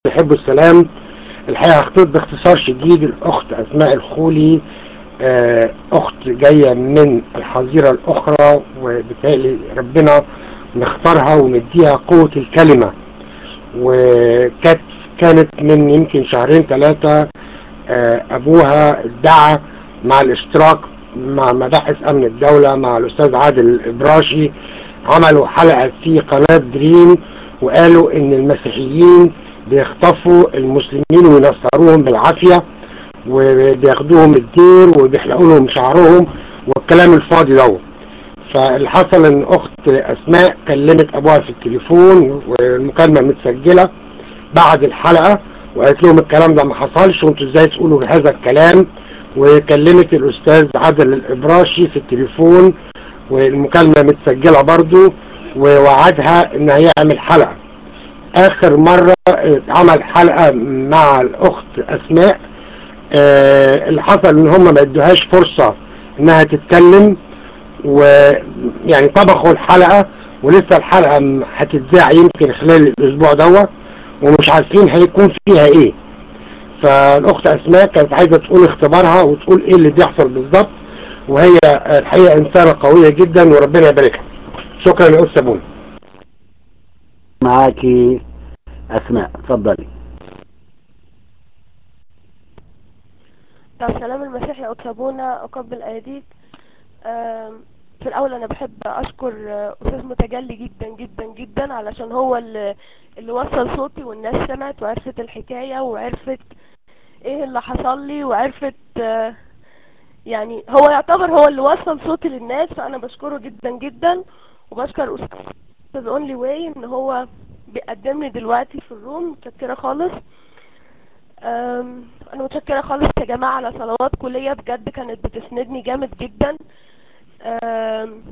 يحبوا السلام الحقيقة هختار باختصار شديد الأخت أسماء الخولي آه، أخت جاية من الحظيرة الأخرى وبالتالي ربنا مختارها ومديها قوة الكلمة وكانت كانت من يمكن شهرين ثلاثة آه، أبوها دعا مع الاشتراك مع مباحث أمن الدولة مع الأستاذ عادل الإبراشي عملوا حلقة في قناة دريم وقالوا إن المسيحيين بيخطفوا المسلمين وينصروهم بالعافية وبياخدوهم الدير وبيحلقوا لهم شعرهم والكلام الفاضي ده فاللي حصل ان اخت اسماء كلمت ابوها في التليفون والمكالمة متسجلة بعد الحلقة وقالت لهم الكلام ده ما حصلش وانتوا ازاي تقولوا هذا الكلام وكلمت الاستاذ عادل الابراشي في التليفون والمكالمة متسجلة برضو ووعدها ان هيعمل حلقة اخر مرة اتعمل حلقة مع الاخت اسماء آه اللي حصل ان هم ما ادوهاش فرصة انها تتكلم ويعني طبخوا الحلقة ولسه الحلقة هتتذاع يمكن خلال الاسبوع دوت ومش عارفين هيكون فيها ايه فالاخت اسماء كانت عايزة تقول اختبارها وتقول ايه اللي بيحصل بالظبط وهي الحقيقة انسانة قوية جدا وربنا يباركها شكرا يا استاذ بوني معاكي اسماء اتفضلي طب سلام المسيح يا أتسابونا أقبل أيديك آم، في الأول أنا بحب أشكر آه، أستاذ متجلي جدا جدا جدا علشان هو اللي, اللي وصل صوتي والناس سمعت وعرفت الحكاية وعرفت إيه اللي حصل لي وعرفت آه، يعني هو يعتبر هو اللي وصل صوتي للناس فأنا بشكره جدا جدا وبشكر أستاذ أونلي واي إن هو بيقدمني دلوقتي في الروم متشكرة خالص أم، انا متشكرة خالص يا جماعة على صلواتكم ليا بجد كانت بتسندني جامد جدا أم،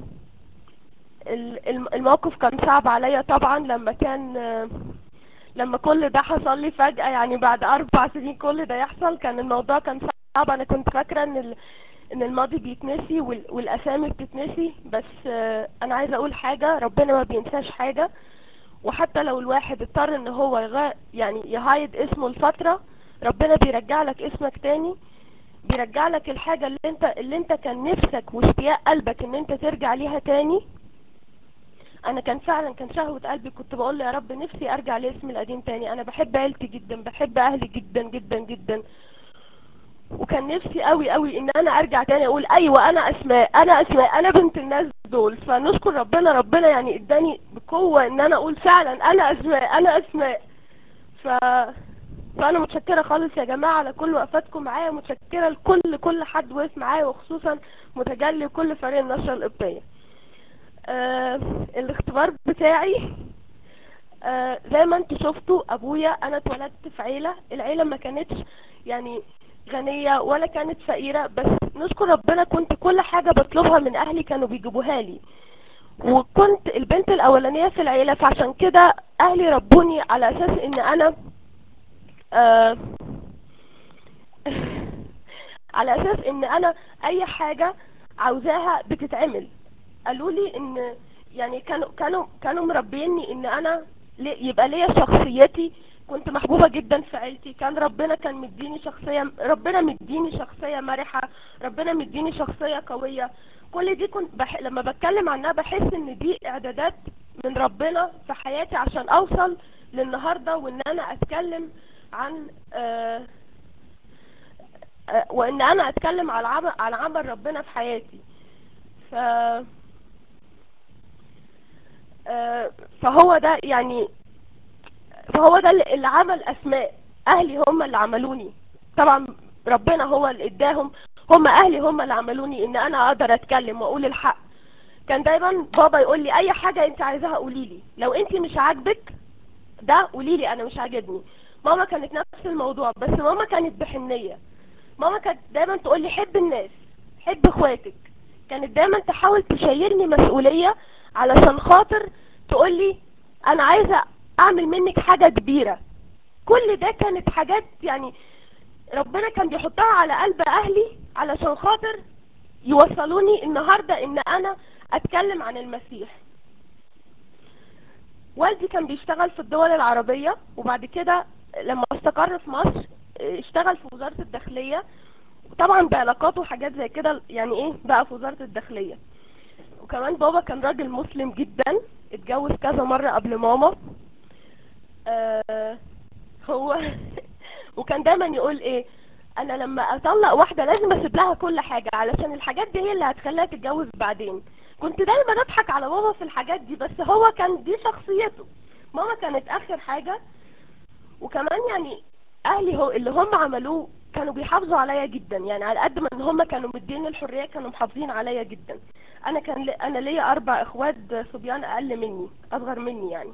ال- الم- الموقف كان صعب عليا طبعا لما كان آه، لما كل ده حصل لي فجأة يعني بعد اربع سنين كل ده يحصل كان الموضوع كان صعب انا كنت فاكرة ان ال... ان الماضي بيتنسي وال... والاسامي بتتنسي بس آه، انا عايزة اقول حاجة ربنا ما بينساش حاجة وحتى لو الواحد اضطر ان هو يغير يعني يهايد اسمه لفترة ربنا بيرجع لك اسمك تاني بيرجع لك الحاجة اللي انت اللي انت كان نفسك واشتياق قلبك ان انت ترجع ليها تاني انا كان فعلا كان شهوة قلبي كنت بقول له يا رب نفسي ارجع لاسمي القديم تاني انا بحب عيلتي جدا بحب اهلي جدا جدا جدا وكان نفسي قوي قوي ان انا ارجع تاني اقول ايوه انا اسماء انا اسماء انا بنت الناس دول فنشكر ربنا ربنا يعني اداني بقوة ان انا اقول فعلا انا اسماء انا اسماء ف فانا متشكرة خالص يا جماعة على كل وقفاتكم معايا متشكرة لكل كل حد وقف معايا وخصوصا متجلي وكل فريق النشرة القبطية آه الاختبار بتاعي آه زي ما انتوا شفتوا ابويا انا اتولدت في عيلة العيلة ما كانتش يعني غنية ولا كانت فقيرة بس نشكر ربنا كنت كل حاجة بطلبها من اهلي كانوا بيجيبوها لي وكنت البنت الاولانية في العيلة فعشان كده اهلي ربوني على اساس ان انا آه على اساس ان انا اي حاجة عاوزاها بتتعمل قالوا لي ان يعني كانوا كانوا كانوا مربيني ان انا لي- يبقى ليا شخصيتي كنت محبوبة جدا في عيلتي كان ربنا كان مديني شخصية ربنا مديني شخصية مرحة ربنا مديني شخصية قوية كل دي كنت بح... لما بتكلم عنها بحس ان دي اعدادات من ربنا في حياتي عشان اوصل للنهاردة وان انا اتكلم عن آه آه وان انا اتكلم على عمل على عمل ربنا في حياتي ف آه فهو ده يعني فهو ده اللي اللي عمل اسماء اهلي هم اللي عملوني طبعا ربنا هو اللي اداهم هم اهلي هم اللي عملوني ان انا اقدر اتكلم واقول الحق كان دايما بابا يقول لي اي حاجة انت عايزاها قولي لي لو انت مش عاجبك ده قولي لي انا مش عاجبني ماما كانت نفس الموضوع بس ماما كانت بحنية ماما كانت دايما تقول لي حب الناس حب اخواتك كانت دايما تحاول تشيلني مسؤولية علشان خاطر تقول لي انا عايزة اعمل منك حاجة كبيرة كل ده كانت حاجات يعني ربنا كان بيحطها على قلب اهلي علشان خاطر يوصلوني النهاردة ان انا اتكلم عن المسيح والدي كان بيشتغل في الدول العربية وبعد كده لما استقر في مصر آه، اشتغل في وزارة الداخلية طبعا بعلاقاته وحاجات زي كده يعني ايه بقى في وزارة الداخلية وكمان بابا كان راجل مسلم جدا اتجوز كذا مرة قبل ماما آه هو وكان دايما يقول ايه انا لما اطلق واحدة لازم اسيب لها كل حاجة علشان الحاجات دي هي اللي هتخليها تتجوز بعدين كنت دايما اضحك على بابا في الحاجات دي بس هو كان دي شخصيته ماما كانت اخر حاجة وكمان يعني اهلي هو اللي هم عملوه كانوا بيحافظوا عليا جدا يعني على قد ما ان هم كانوا مدين الحرية كانوا محافظين عليا جدا انا كان لي انا ليا اربع اخوات صبيان اقل مني اصغر مني يعني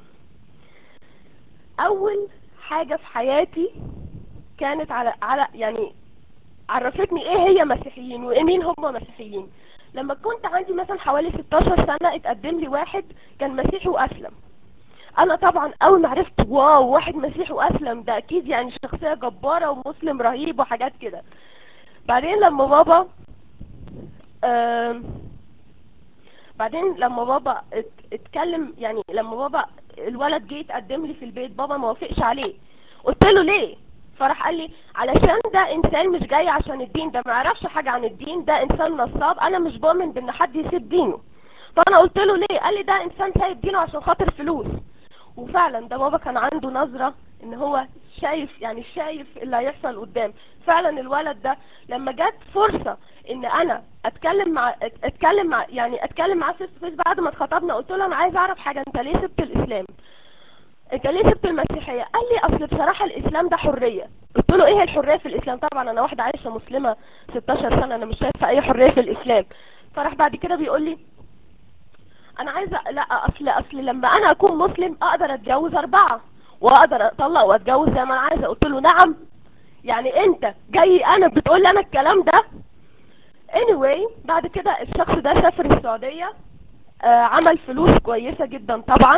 اول حاجة في حياتي كانت على على يعني عرفتني ايه هي مسيحيين وايه مين هم مسيحيين لما كنت عندي مثلا حوالي 16 سنة اتقدم لي واحد كان مسيحي واسلم انا طبعا اول ما عرفت واو واحد مسيحي واسلم ده اكيد يعني شخصية جبارة ومسلم رهيب وحاجات كده بعدين لما بابا آم، بعدين لما بابا ات- اتكلم يعني لما بابا الولد جه يتقدم لي في البيت بابا ما وافقش عليه قلت له ليه فراح قال لي علشان ده انسان مش جاي عشان الدين ده ما يعرفش حاجة عن الدين ده انسان نصاب انا مش بؤمن بان حد يسيب دينه فانا قلت له ليه قال لي ده انسان سايب دينه عشان خاطر فلوس وفعلا ده بابا كان عنده نظرة ان هو شايف يعني شايف اللي هيحصل قدام فعلا الولد ده لما جت فرصة ان انا اتكلم مع اتكلم مع يعني اتكلم معاه فيس تو فيس بعد ما اتخطبنا قلت له انا عايز اعرف حاجة انت ليه سبت الاسلام انت ليه سبت المسيحية قال لي اصل بصراحة الاسلام ده حرية قلت له ايه الحرية في الاسلام طبعا انا واحدة عايشة مسلمة 16 سنة انا مش شايفة اي حرية في الاسلام فراح بعد كده بيقول لي انا عايزه لا اصل اصل لما انا اكون مسلم اقدر اتجوز اربعه واقدر اطلق واتجوز زي ما انا عايزه قلت له نعم يعني انت جاي انا بتقول لي انا الكلام ده anyway بعد كده الشخص ده سافر السعوديه آه عمل فلوس كويسه جدا طبعا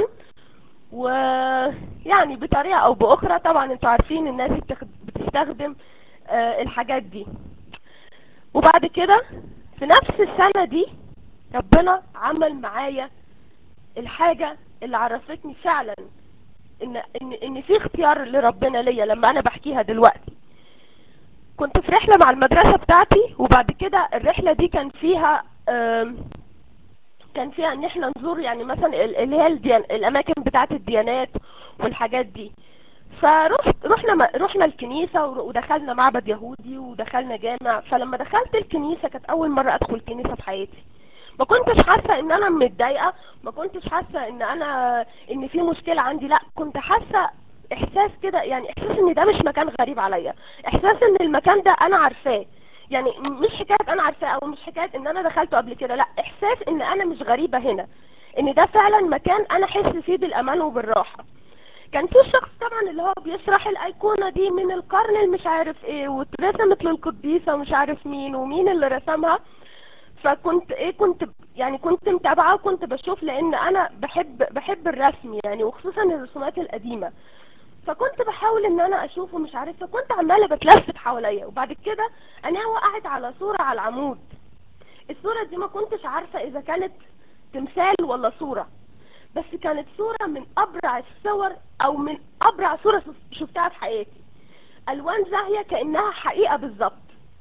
ويعني بطريقه او باخرى طبعا انتوا عارفين الناس بتخد- بتستخدم آه الحاجات دي وبعد كده في نفس السنه دي ربنا عمل معايا الحاجة اللي عرفتني فعلا ان ان ان في اختيار لربنا ليا لما انا بحكيها دلوقتي كنت في رحلة مع المدرسة بتاعتي وبعد كده الرحلة دي كان فيها آم، كان فيها ان احنا نزور يعني مثلا ال- اللي هي الديان الاماكن بتاعت الديانات والحاجات دي فرحت رحنا م- رحنا الكنيسة ور- ودخلنا معبد يهودي ودخلنا جامع فلما دخلت الكنيسة كانت اول مرة ادخل كنيسة في حياتي ما كنتش حاسه ان انا متضايقه ما كنتش حاسه ان انا ان في مشكله عندي لا كنت حاسه احساس كده يعني احساس ان ده مش مكان غريب عليا احساس ان المكان ده انا عارفاه يعني مش حكايه انا عارفاه او مش حكايه ان انا دخلته قبل كده لا احساس ان انا مش غريبه هنا ان ده فعلا مكان انا احس فيه بالامان وبالراحه كان في شخص طبعا اللي هو بيشرح الايقونه دي من القرن اللي مش عارف ايه واترسمت للقديسه ومش عارف مين ومين اللي رسمها فكنت ايه كنت يعني كنت متابعه وكنت بشوف لان انا بحب بحب الرسم يعني وخصوصا الرسومات القديمه فكنت بحاول ان انا اشوفه مش عارفه كنت عماله بتلفت حواليا وبعد كده انا وقعت على صوره على العمود الصوره دي ما كنتش عارفه اذا كانت تمثال ولا صوره بس كانت صوره من ابرع الصور او من ابرع صوره شفتها في حياتي الوان زاهيه كانها حقيقه بالظبط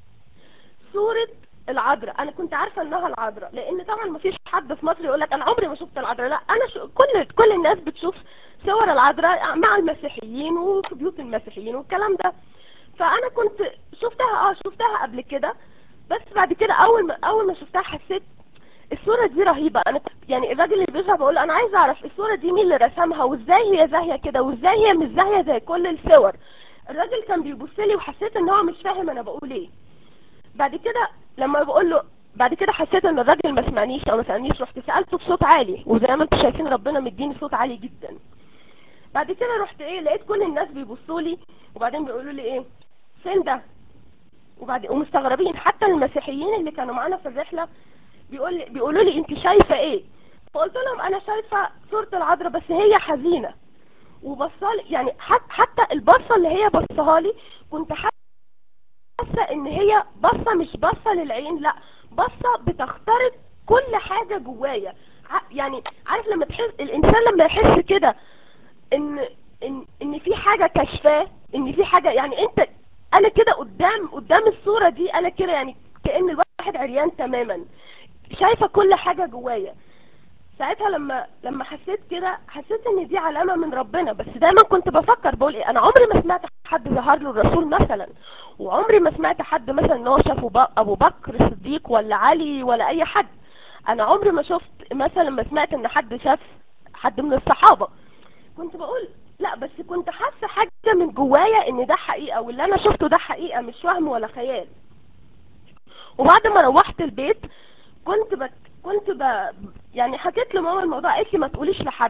صوره العذراء انا كنت عارفه انها العذراء لان طبعا ما فيش حد في مصر يقول لك انا عمري ما شفت العذراء لا انا شو كل كل الناس بتشوف صور العذراء مع المسيحيين وفي بيوت المسيحيين والكلام ده فانا كنت شفتها اه شفتها قبل كده بس بعد كده اول ما اول ما شفتها حسيت الصورة دي رهيبة انا يعني الراجل اللي بيشرح بقول له انا عايز اعرف الصورة دي مين اللي رسمها وازاي هي زاهية كده وازاي هي مش زاهية زي كل الصور الراجل كان بيبص لي وحسيت ان هو مش فاهم انا بقول ايه بعد كده لما بقول له بعد كده حسيت ان الراجل ما سمعنيش او ما سالنيش رحت سالته بصوت عالي وزي ما انتم شايفين ربنا مديني صوت عالي جدا بعد كده رحت ايه لقيت كل الناس بيبصوا لي وبعدين بيقولوا لي ايه فين ده وبعد ومستغربين حتى المسيحيين اللي كانوا معانا في الرحله بيقول لي بيقولوا لي انت شايفه ايه فقلت لهم انا شايفه صوره العذراء بس هي حزينه وبصالي يعني حت- حتى البصه اللي هي بصها لي كنت حاسه ان هي بصه مش بصه للعين لا بصه بتخترق كل حاجه جوايا ع- يعني عارف لما تحس الانسان لما يحس كده ان ان ان في حاجه كشفاه ان في حاجة يعني انت انا كده قدام قدام الصورة دي انا كده يعني كأن الواحد عريان تماما شايفة كل حاجة جوايا ساعتها لما لما حسيت كده حسيت ان دي علامة من ربنا بس دايما كنت بفكر بقول ايه انا عمري ما سمعت حد ظهر له الرسول مثلا وعمري ما سمعت حد مثلا ان هو شافه ب- ابو بكر الصديق ولا علي ولا اي حد انا عمري ما شفت مثلا ما سمعت ان حد شاف حد من الصحابة كنت بقول لا بس كنت حاسة حاجة من جوايا ان ده حقيقة واللي انا شفته ده حقيقة مش وهم ولا خيال وبعد ما روحت البيت كنت بك كنت ب... يعني حكيت لماما الموضوع قالت لي ما تقوليش لحد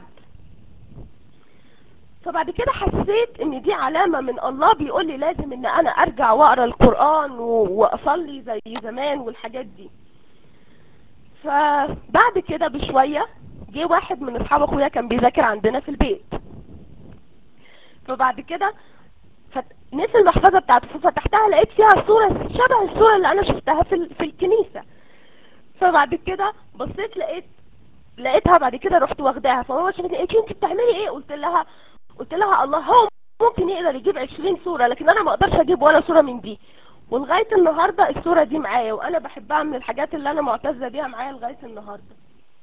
فبعد كده حسيت ان دي علامة من الله بيقول لي لازم ان انا ارجع واقرا القرآن و... واصلي زي زمان والحاجات دي فبعد كده بشوية جه واحد من اصحاب اخويا كان بيذاكر عندنا في البيت فبعد كده فت... نسي المحفظة بتاعته ففتحتها لقيت فيها صورة شبه الصورة اللي انا شفتها في, ال... في الكنيسة فبعد كده بصيت لقيت لقيتها بعد كده رحت واخداها فماما شافتني قالت لي انت بتعملي ايه قلت لها قلت لها الله هو ممكن يقدر يجيب 20 صورة لكن انا ما اقدرش اجيب ولا صورة من دي ولغاية النهاردة الصورة دي معايا وانا بحبها من الحاجات اللي انا معتزة بيها معايا لغاية النهاردة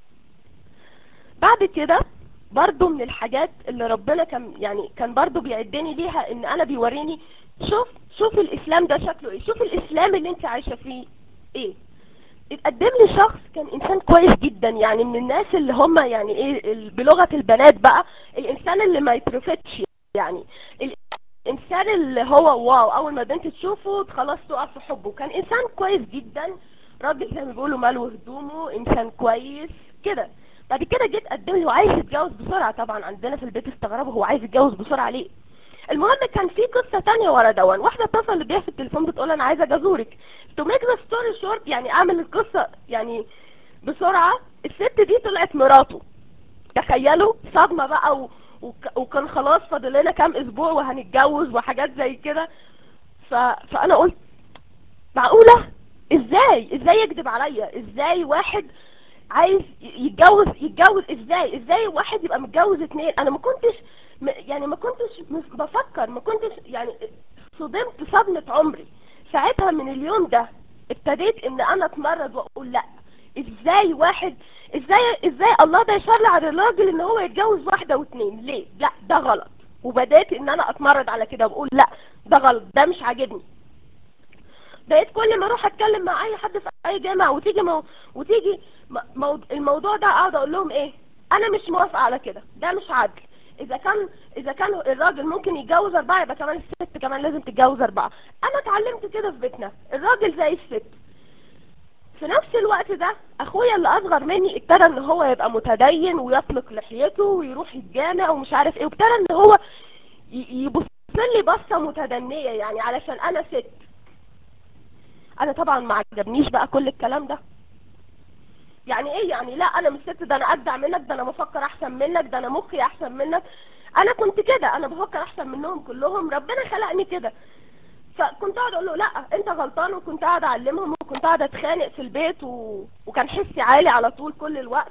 بعد كده برضو من الحاجات اللي ربنا كان يعني كان برضو بيعدني ليها ان انا بيوريني شوف شوف الاسلام ده شكله ايه شوف الاسلام اللي انت عايشة فيه ايه اتقدم لي شخص كان انسان كويس جدا يعني من الناس اللي هم يعني ايه ال- بلغة البنات بقى الانسان اللي ما يترفتش يعني الانسان اللي هو واو اول ما بنت تشوفه خلاص تقع في حبه كان انسان كويس جدا راجل زي ما بيقولوا ماله هدومه انسان كويس كده بعد كده جيت قدم لي وعايز يتجوز بسرعة طبعا عندنا في البيت استغربوا هو عايز يتجوز بسرعة ليه المهم كان في قصة تانية ورا دون واحدة اتصلت بيها في التليفون بتقول انا عايزة جازورك to make the story short يعني اعمل القصة يعني بسرعة الست دي طلعت مراته تخيلوا صدمة بقى و... وك... وكان خلاص فاضل لنا كام اسبوع وهنتجوز وحاجات زي كده ف... فانا قلت معقولة ازاي ازاي يكذب عليا ازاي واحد عايز يتجوز يتجوز ازاي ازاي واحد يبقى متجوز اتنين انا ما كنتش م- يعني ما كنتش م- بفكر ما كنتش يعني صدمت صدمة عمري ساعتها من اليوم ده ابتديت ان انا اتمرد واقول لا ازاي واحد ازاي ازاي الله ده يشرع على الراجل ان هو يتجوز واحدة واتنين ليه لا ده غلط وبدأت ان انا اتمرد على كده واقول لا ده غلط ده مش عاجبني بقيت كل ما اروح اتكلم مع اي حد في اي جامعة وتيجي مو... وتيجي م- مو... الموضوع ده اقعد اقول لهم ايه انا مش موافقة على كده ده مش عدل اذا كان اذا كان الراجل ممكن يتجوز اربعة يبقى كمان الست كمان لازم تتجوز اربعة انا اتعلمت كده في بيتنا الراجل زي الست في نفس الوقت ده اخويا اللي اصغر مني ابتدى ان هو يبقى متدين ويطلق لحيته ويروح الجامع ومش عارف ايه وابتدى ان هو ي- يبص لي بصة متدنية يعني علشان انا ست انا طبعا ما عجبنيش بقى كل الكلام ده يعني ايه يعني لا انا مش ست ده انا ابدع منك ده انا بفكر احسن منك ده انا مخي احسن منك انا كنت كده انا بفكر احسن منهم كلهم ربنا خلقني كده فكنت قاعد اقول له لا انت غلطان وكنت قاعد اعلمهم وكنت قاعد اتخانق في البيت و... وكان حسي عالي على طول كل الوقت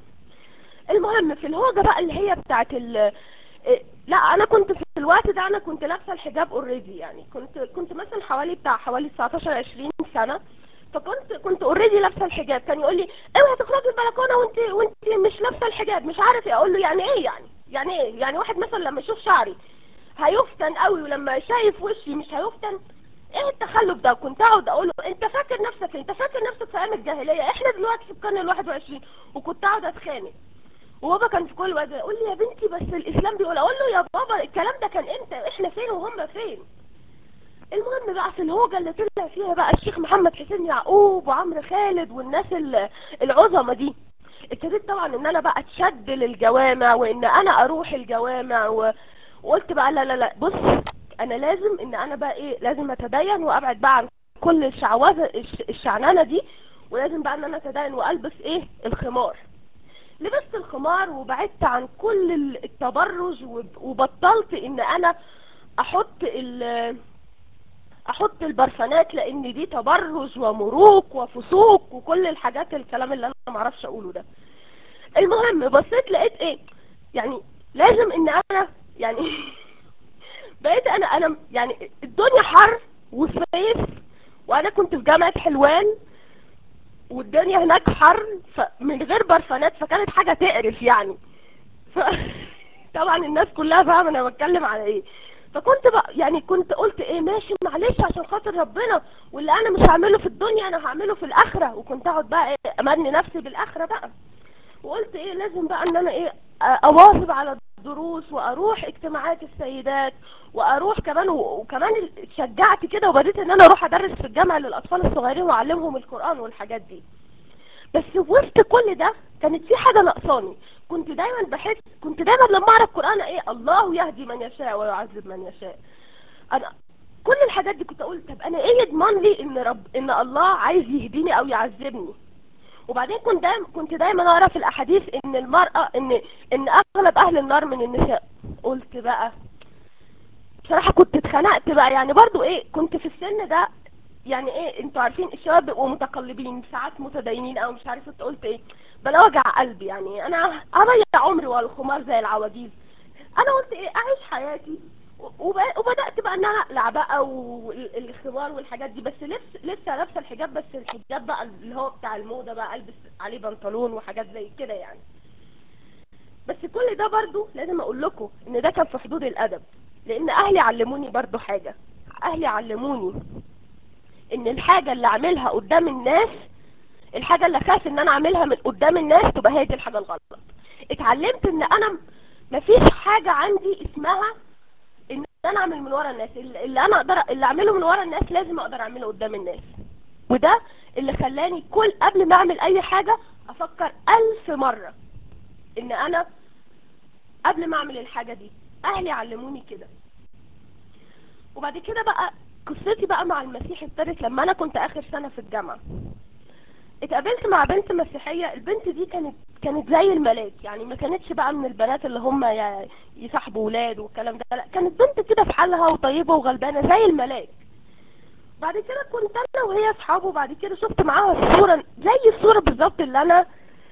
المهم في الهوجة بقى اللي هي بتاعت ال إيه، لا انا كنت في الوقت ده انا كنت لابسه الحجاب اوريدي يعني كنت كنت مثلا حوالي بتاع حوالي 19 20 سنه فكنت كنت اوريدي لابسه الحجاب كان يقول لي اوعي تخرجي البلكونه وانت وانت مش لابسه الحجاب مش عارف ايه اقول له يعني ايه يعني يعني ايه يعني واحد مثلا لما يشوف شعري هيفتن قوي ولما شايف وشي مش هيفتن ايه التخلف ده كنت اقعد اقول له انت فاكر نفسك انت فاكر نفسك في ايام الجاهليه احنا دلوقتي في القرن ال 21 وكنت اقعد اتخانق وبابا كان في كل وقت يقول لي يا بنتي بس الاسلام بيقول اقول له يا بابا الكلام ده كان امتى احنا فين وهم فين المهم بقى في الهوجة اللي طلع فيها بقى الشيخ محمد حسين يعقوب وعمرو خالد والناس ال- العظمة دي ابتديت طبعا ان انا بقى اتشد للجوامع وان انا اروح الجوامع و... وقلت بقى لا لا لا بص انا لازم ان انا بقى ايه لازم اتدين وابعد بقى عن كل الشعوذة الش- الشعنانة دي ولازم بقى ان انا اتدين والبس ايه الخمار لبست الخمار وبعدت عن كل ال- التبرج وب- وبطلت ان انا احط ال احط البرفانات لان دي تبرج ومروق وفسوق وكل الحاجات الكلام اللي انا معرفش اقوله ده المهم بصيت لقيت ايه يعني لازم ان انا يعني بقيت انا انا يعني الدنيا حر وصيف وانا كنت في جامعة حلوان والدنيا هناك حر من غير برفانات فكانت حاجة تقرف يعني ف... طبعا الناس كلها فاهمه انا بتكلم على ايه فكنت بقى يعني كنت قلت ايه ماشي معلش عشان خاطر ربنا واللي انا مش هعمله في الدنيا انا هعمله في الاخره وكنت اقعد بقى ايه امني نفسي بالاخره بقى وقلت ايه لازم بقى ان انا ايه اواظب على الدروس واروح اجتماعات السيدات واروح كمان وكمان اتشجعت كده وبديت ان انا اروح ادرس في الجامعه للاطفال الصغيرين واعلمهم القران والحاجات دي بس وسط كل ده كانت في حاجه ناقصاني كنت دايما بحس كنت دايما لما اقرا القران ايه الله يهدي من يشاء ويعذب من يشاء انا كل الحاجات دي كنت اقول طب انا ايه يضمن لي ان رب ان الله عايز يهديني او يعذبني وبعدين كنت دايما كنت دايما اقرا في الاحاديث ان المراه ان ان اغلب اهل النار من النساء قلت بقى بصراحه كنت اتخنقت بقى يعني برضو ايه كنت في السن ده يعني ايه انتوا عارفين الشباب بيبقوا متقلبين ساعات متدينين او مش عارفه قلت ايه بلا وجع قلبي يعني انا اضيع عمري ورا الخمار زي العواجيز انا قلت ايه اعيش حياتي وبدات بقى ان انا اقلع بقى والخمار والحاجات دي بس لسه لسه لابسه الحجاب بس الحجاب بقى اللي هو بتاع الموضه بقى البس عليه بنطلون وحاجات زي كده يعني بس كل ده برضو لازم اقول لكم ان ده كان في حدود الادب لان اهلي علموني برضو حاجه اهلي علموني ان الحاجه اللي اعملها قدام الناس الحاجة اللي خاف ان انا اعملها من قدام الناس تبقى هي دي الحاجة الغلط اتعلمت ان انا مفيش حاجة عندي اسمها ان انا اعمل من ورا الناس اللي انا اقدر اللي اعمله من ورا الناس لازم اقدر اعمله قدام الناس وده اللي خلاني كل قبل ما اعمل اي حاجة افكر الف مرة ان انا قبل ما اعمل الحاجة دي اهلي علموني كده وبعد كده بقى قصتي بقى مع المسيح ابتدت لما انا كنت اخر سنة في الجامعة اتقابلت مع بنت مسيحية البنت دي كانت كانت زي الملاك يعني ما كانتش بقى من البنات اللي هم يصاحبوا ولاد والكلام ده لا كانت بنت كده في حالها وطيبة وغلبانة زي الملاك بعد كده كنت انا وهي اصحاب وبعد كده شفت معاها الصورة زي الصورة بالظبط اللي انا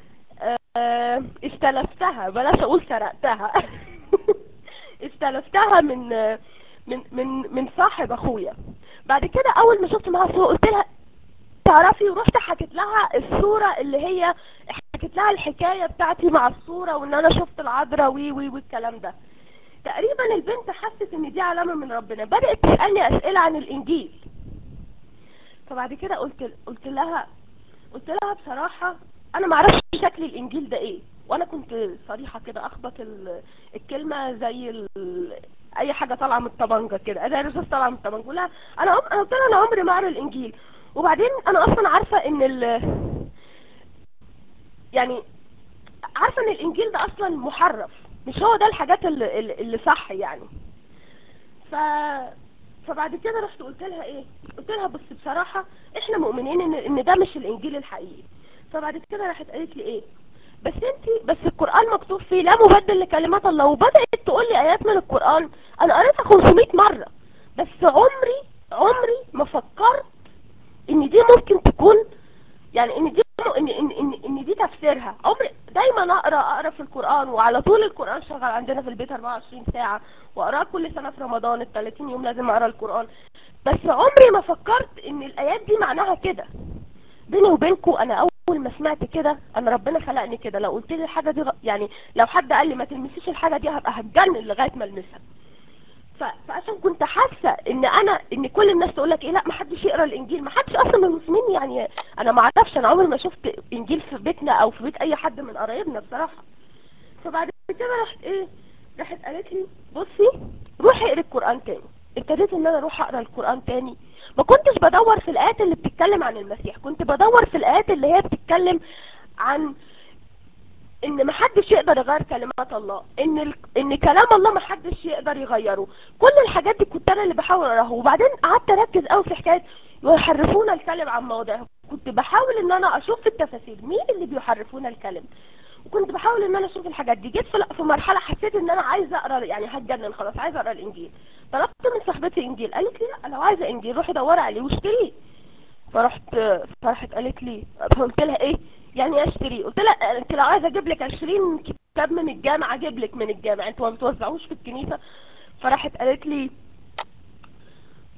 اه استلفتها بلاش اقول سرقتها استلفتها من من من من صاحب اخويا بعد كده اول ما شفت معاها الصورة قلت لها تعرفي ورحت حكيت لها الصورة اللي هي حكيت لها الحكاية بتاعتي مع الصورة وان انا شفت العذراء وي وي والكلام ده تقريبا البنت حست ان دي علامة من ربنا بدأت تسألني اسئلة عن الانجيل فبعد كده قلت قلت لها قلت لها بصراحة انا ما اعرفش شكل الانجيل ده ايه وانا كنت صريحة كده اخبط الكلمة زي ال... اي حاجة طالعة من الطبنجة كده انا الرصاص طالعة من الطبنجة لا انا قلت لها انا عمري ما اقرا الانجيل وبعدين انا اصلا عارفة ان ال يعني عارفة ان الانجيل ده اصلا محرف مش هو ده الحاجات اللي, اللي صح يعني ف فبعد كده رحت قلت لها ايه قلت لها بس بصراحة احنا مؤمنين ان, إن ده مش الانجيل الحقيقي فبعد كده راحت قالت لي ايه بس انت بس القرآن مكتوب فيه لا مبدل لكلمات الله وبدأت تقول لي ايات من القرآن انا قريتها 500 مرة بس عمري عمري ما فكرت ان دي ممكن تكون يعني ان دي ان ان ان, إن دي تفسيرها عمري دايما اقرا اقرا في القران وعلى طول القران شغال عندنا في البيت 24 ساعه واقراه كل سنه في رمضان ال 30 يوم لازم اقرا القران بس عمري ما فكرت ان الايات دي معناها كده بيني وبينكم انا اول ما سمعت كده انا ربنا خلقني كده لو قلت لي الحاجه دي غ... يعني لو حد قال لي ما تلمسيش الحاجه دي هبقى هتجنن لغايه ما المسها فعشان كنت حاسه ان انا ان كل الناس تقول لك ايه لا ما حدش يقرا الانجيل ما حدش اصلا من المسلمين يعني انا ما اعرفش انا عمري ما شفت انجيل في بيتنا او في بيت اي حد من قرايبنا بصراحه فبعد كده رحت ايه راحت قالت لي بصي روحي اقري القران تاني ابتديت ان انا اروح اقرا القران تاني ما كنتش بدور في الايات اللي بتتكلم عن المسيح كنت بدور في الايات اللي هي بتتكلم عن ان محدش يقدر يغير كلمات الله ان ال... ان كلام الله محدش يقدر يغيره كل الحاجات دي كنت انا اللي بحاول اقراها وبعدين قعدت اركز قوي في حكايه يحرفون الكلم عن مواضعه كنت بحاول ان انا اشوف التفاسير مين اللي بيحرفون الكلم وكنت بحاول ان انا اشوف الحاجات دي جيت في في مرحله حسيت ان انا عايزه اقرا يعني هتجنن خلاص عايزه اقرا الانجيل طلبت من صاحبتي انجيل قالت لي لا لو عايزه انجيل روحي دوري عليه واشتريه فرحت فرحت قالت لي فقلت لها ايه يعني ايه اشتري قلت لها انت لو عايزه اجيب لك 20 كتاب من الجامعه اجيب لك من الجامعه انتوا ما بتوزعوش في الكنيسه فراحت قالت لي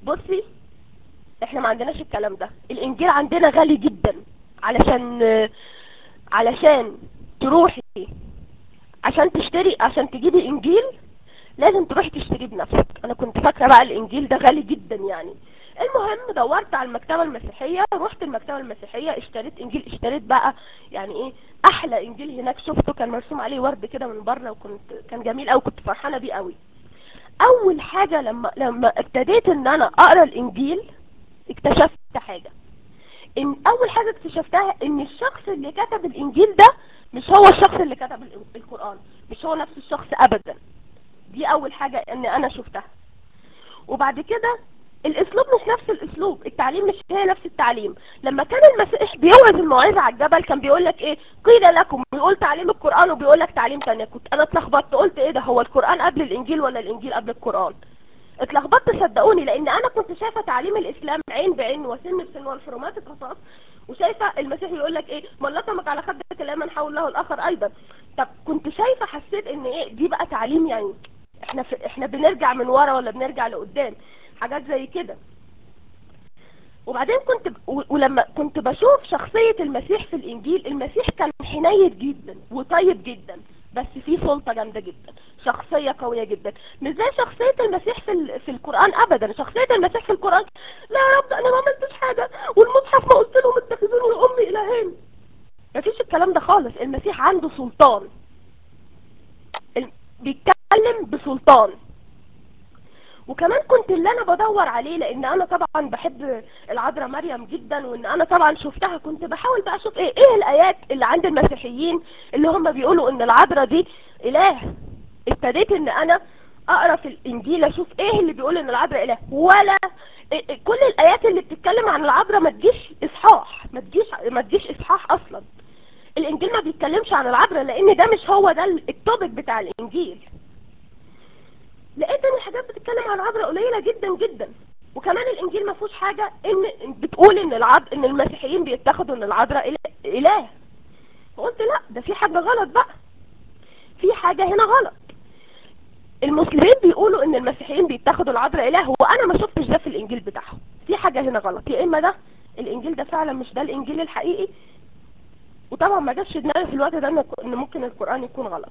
بصي احنا ما عندناش الكلام ده الانجيل عندنا غالي جدا علشان علشان تروحي عشان تشتري عشان تجيبي انجيل لازم تروحي تشتريه بنفسك انا كنت فاكره بقى الانجيل ده غالي جدا يعني المهم دورت على المكتبه المسيحيه رحت المكتبه المسيحيه اشتريت انجيل اشتريت بقى يعني ايه احلى انجيل هناك شفته كان مرسوم عليه ورد كده من بره وكنت كان جميل قوي كنت فرحانه بيه قوي اول حاجه لما لما ابتديت ان انا اقرا الانجيل اكتشفت حاجه ان اول حاجه اكتشفتها ان الشخص اللي كتب الانجيل ده مش هو الشخص اللي كتب ال- القران مش هو نفس الشخص ابدا دي اول حاجه ان انا شفتها وبعد كده الاسلوب مش نفس الاسلوب التعليم مش هي نفس التعليم لما كان المسيح بيوعظ الموعظه على الجبل كان بيقول لك ايه قيل لكم بيقول تعليم القران وبيقول لك تعليم تاني كنت انا اتلخبطت قلت ايه ده هو القران قبل الانجيل ولا الانجيل قبل القران اتلخبطت صدقوني لان انا كنت شايفه تعليم الاسلام عين بعين وسن بسن والحرمات قصاص وشايفه المسيح يقول لك ايه من لطمك على خدك الايمن حول له الاخر ايضا طب كنت شايفه حسيت ان ايه دي بقى تعليم يعني احنا في احنا بنرجع من ورا ولا بنرجع لقدام حاجات زي كده وبعدين كنت ب... و- ولما كنت بشوف شخصية المسيح في الانجيل المسيح كان حنين جدا وطيب جدا بس فيه سلطة جامدة جدا شخصية قوية جدا مش زي شخصية المسيح في ال... في القرآن ابدا شخصية المسيح في القرآن لا يا رب انا ما عملتش حاجة والمصحف ما قلت لهم اتخذوني وامي الهين مفيش الكلام ده خالص المسيح عنده سلطان ال- بيتكلم بسلطان وكمان كنت اللي انا بدور عليه لان انا طبعا بحب العذراء مريم جدا وان انا طبعا شفتها كنت بحاول بقى اشوف ايه ايه الايات اللي عند المسيحيين اللي هم بيقولوا ان العذراء دي اله ابتديت ان انا اقرا في الانجيل اشوف ايه اللي بيقول ان العذراء اله ولا إيه- إيه كل الايات اللي بتتكلم عن العذراء ما تجيش اصحاح ما تجيش ما تجيش اصحاح اصلا الانجيل ما بيتكلمش عن العذراء لان ده مش هو ده التوبيك بتاع الانجيل لقيت ان الحاجات بتتكلم عن العذراء قليله جدا جدا وكمان الانجيل ما فيهوش حاجه ان بتقول ان العذ ان المسيحيين بيتخذوا ان العذراء إله- اله فقلت لا ده في حاجه غلط بقى في حاجه هنا غلط المسلمين بيقولوا ان المسيحيين بيتخذوا العذراء اله وانا ما شفتش ده في الانجيل بتاعهم في حاجه هنا غلط يا اما ده الانجيل ده فعلا مش ده الانجيل الحقيقي وطبعا ما جابش دماغي في الوقت ده ان إن ممكن القران يكون غلط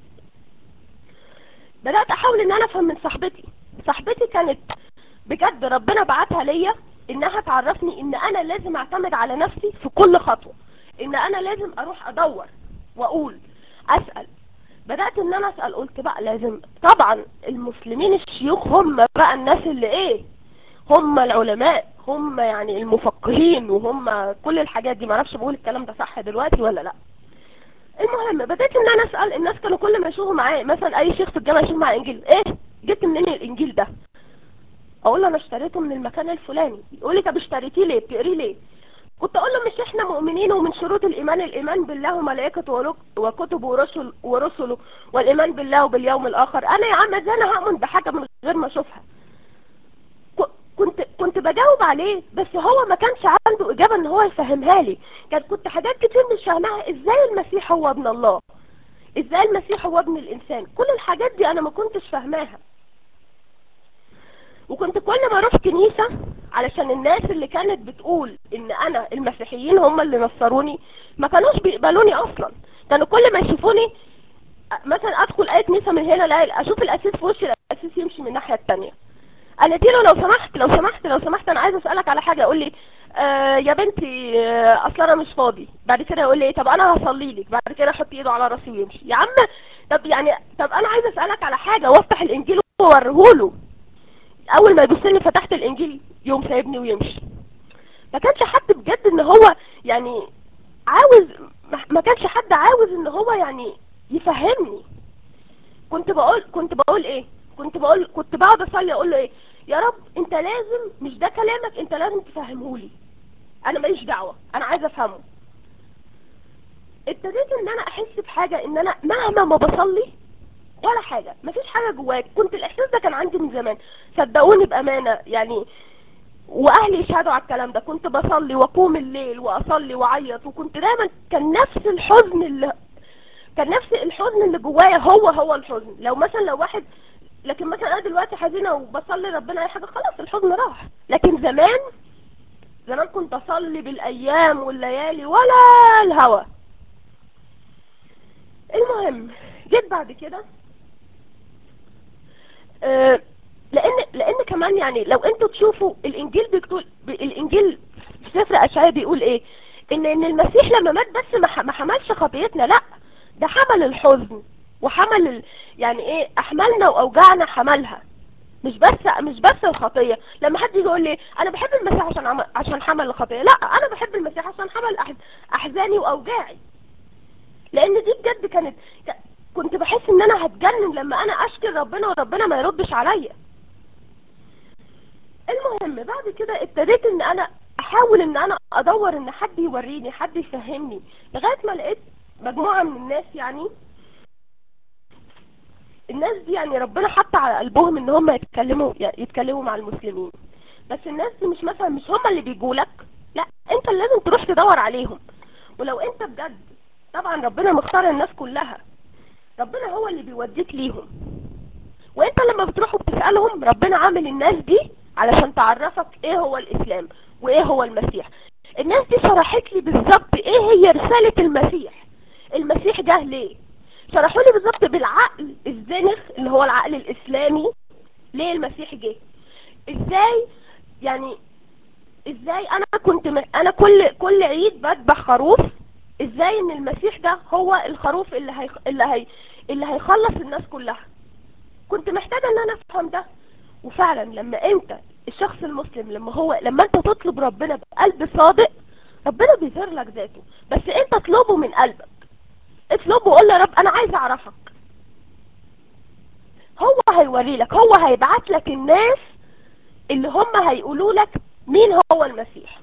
بدات احاول ان انا افهم من صاحبتي صاحبتي كانت بجد ربنا بعتها ليا انها تعرفني ان انا لازم اعتمد على نفسي في كل خطوه ان انا لازم اروح ادور واقول اسال بدات ان انا اسال قلت بقى لازم طبعا المسلمين الشيوخ هم بقى الناس اللي ايه هم العلماء هم يعني المفقهين وهم كل الحاجات دي معرفش بقول الكلام ده صح دلوقتي ولا لا المهم بدأت ان انا اسأل الناس كانوا كل ما يشوفوا معايا مثلا اي شيخ في الجامعة يشوف معايا انجيل ايه جبت منين الانجيل ده اقول له انا اشتريته من المكان الفلاني يقول لي طب اشتريتيه ليه بتقريه ليه كنت اقول له مش احنا مؤمنين ومن شروط الايمان الايمان بالله وملائكته ولك- وكتبه ورسل ورسله والايمان بالله وباليوم الاخر انا يا عم ازاي انا هؤمن بحاجه من غير ما اشوفها ك- كنت كنت بجاوب عليه بس هو ما كانش عنده اجابه ان هو يفهمها لي كانت كنت حاجات كتير مش فاهماها ازاي المسيح هو ابن الله ازاي المسيح هو ابن الانسان كل الحاجات دي انا ما كنتش فاهماها وكنت كل ما اروح كنيسة علشان الناس اللي كانت بتقول ان انا المسيحيين هم اللي نصروني ما كانوش بيقبلوني اصلا كانوا كل ما يشوفوني أ- مثلا ادخل اي كنيسة من هنا لا اشوف الاسيس في وشي الاسيس يمشي من الناحية التانية انا اديله لو سمحت لو سمحت لو سمحت انا عايز اسالك على حاجه يقول لي آه يا بنتي آه اصل انا مش فاضي بعد كده يقول لي طب انا هصلي لك بعد كده احط ايده على راسي ويمشي يا عم طب يعني طب انا عايز اسالك على حاجه وافتح الانجيل واوريهوله اول ما يبص لي فتحت الانجيل يوم سايبني ويمشي ما كانش حد بجد ان هو يعني عاوز ما- ما كانش حد عاوز ان هو يعني يفهمني كنت بقول كنت بقول ايه كنت بقول كنت بقعد اصلي اقول له ايه يا رب انت لازم مش ده كلامك انت لازم تفهمهولي انا ماليش دعوه انا عايزه افهمه ابتديت ان انا احس بحاجه ان انا مهما ما بصلي ولا حاجه مفيش حاجه جواك كنت الاحساس ده كان عندي من زمان صدقوني بامانه يعني واهلي يشهدوا على الكلام ده كنت بصلي واقوم الليل واصلي واعيط وكنت دايما كان نفس الحزن اللي كان نفس الحزن اللي جوايا هو هو الحزن لو مثلا لو واحد لكن مثلا انا دلوقتي حزينه وبصلي ربنا اي حاجه خلاص الحزن راح لكن زمان زمان كنت اصلي بالايام والليالي ولا الهوى المهم جيت بعد كده آه، لان لان كمان يعني لو انتوا تشوفوا الانجيل بيقول الانجيل في سفر اشعياء بيقول ايه ان ان المسيح لما مات بس ما ح- ما حملش خطيتنا لا ده حمل الحزن وحمل ال... يعني ايه احملنا واوجعنا حملها مش بس مش بس الخطيه لما حد يجي يقول لي انا بحب المسيح عشان عم... عشان حمل الخطيه لا انا بحب المسيح عشان حمل أح... احزاني واوجاعي لان دي بجد كانت ك- كنت بحس ان انا هتجنن لما انا اشكي ربنا وربنا ما يردش عليا المهم بعد كده ابتديت ان انا احاول ان انا ادور ان حد يوريني حد يفهمني لغايه ما لقيت مجموعه من الناس يعني الناس دي يعني ربنا حط على قلبهم ان هم يتكلموا يتكلموا مع المسلمين بس الناس دي مش مثلا مش هم اللي بيجولك لا انت اللي لازم تروح تدور عليهم ولو انت بجد طبعا ربنا مختار الناس كلها ربنا هو اللي بيوديك ليهم وانت لما بتروح وبتسألهم ربنا عامل الناس دي علشان تعرفك ايه هو الاسلام وايه هو المسيح الناس دي شرحت لي بالظبط ايه هي رسالة المسيح المسيح جه ليه شرحوا لي بالظبط بالعقل الزنخ اللي هو العقل الاسلامي ليه المسيح جه ازاي يعني ازاي انا كنت م... انا كل كل عيد بذبح خروف ازاي ان المسيح ده هو الخروف اللي هي... اللي هي... اللي هيخلص الناس كلها كنت محتاجة ان انا افهم ده وفعلا لما انت الشخص المسلم لما هو لما انت تطلب ربنا بقلب صادق ربنا بيظهر لك ذاته بس انت اطلبه من قلبك اطلبه وقول له يا رب انا عايز اعرفك هو هيوري لك هو هيبعت لك الناس اللي هم هيقولوا لك مين هو المسيح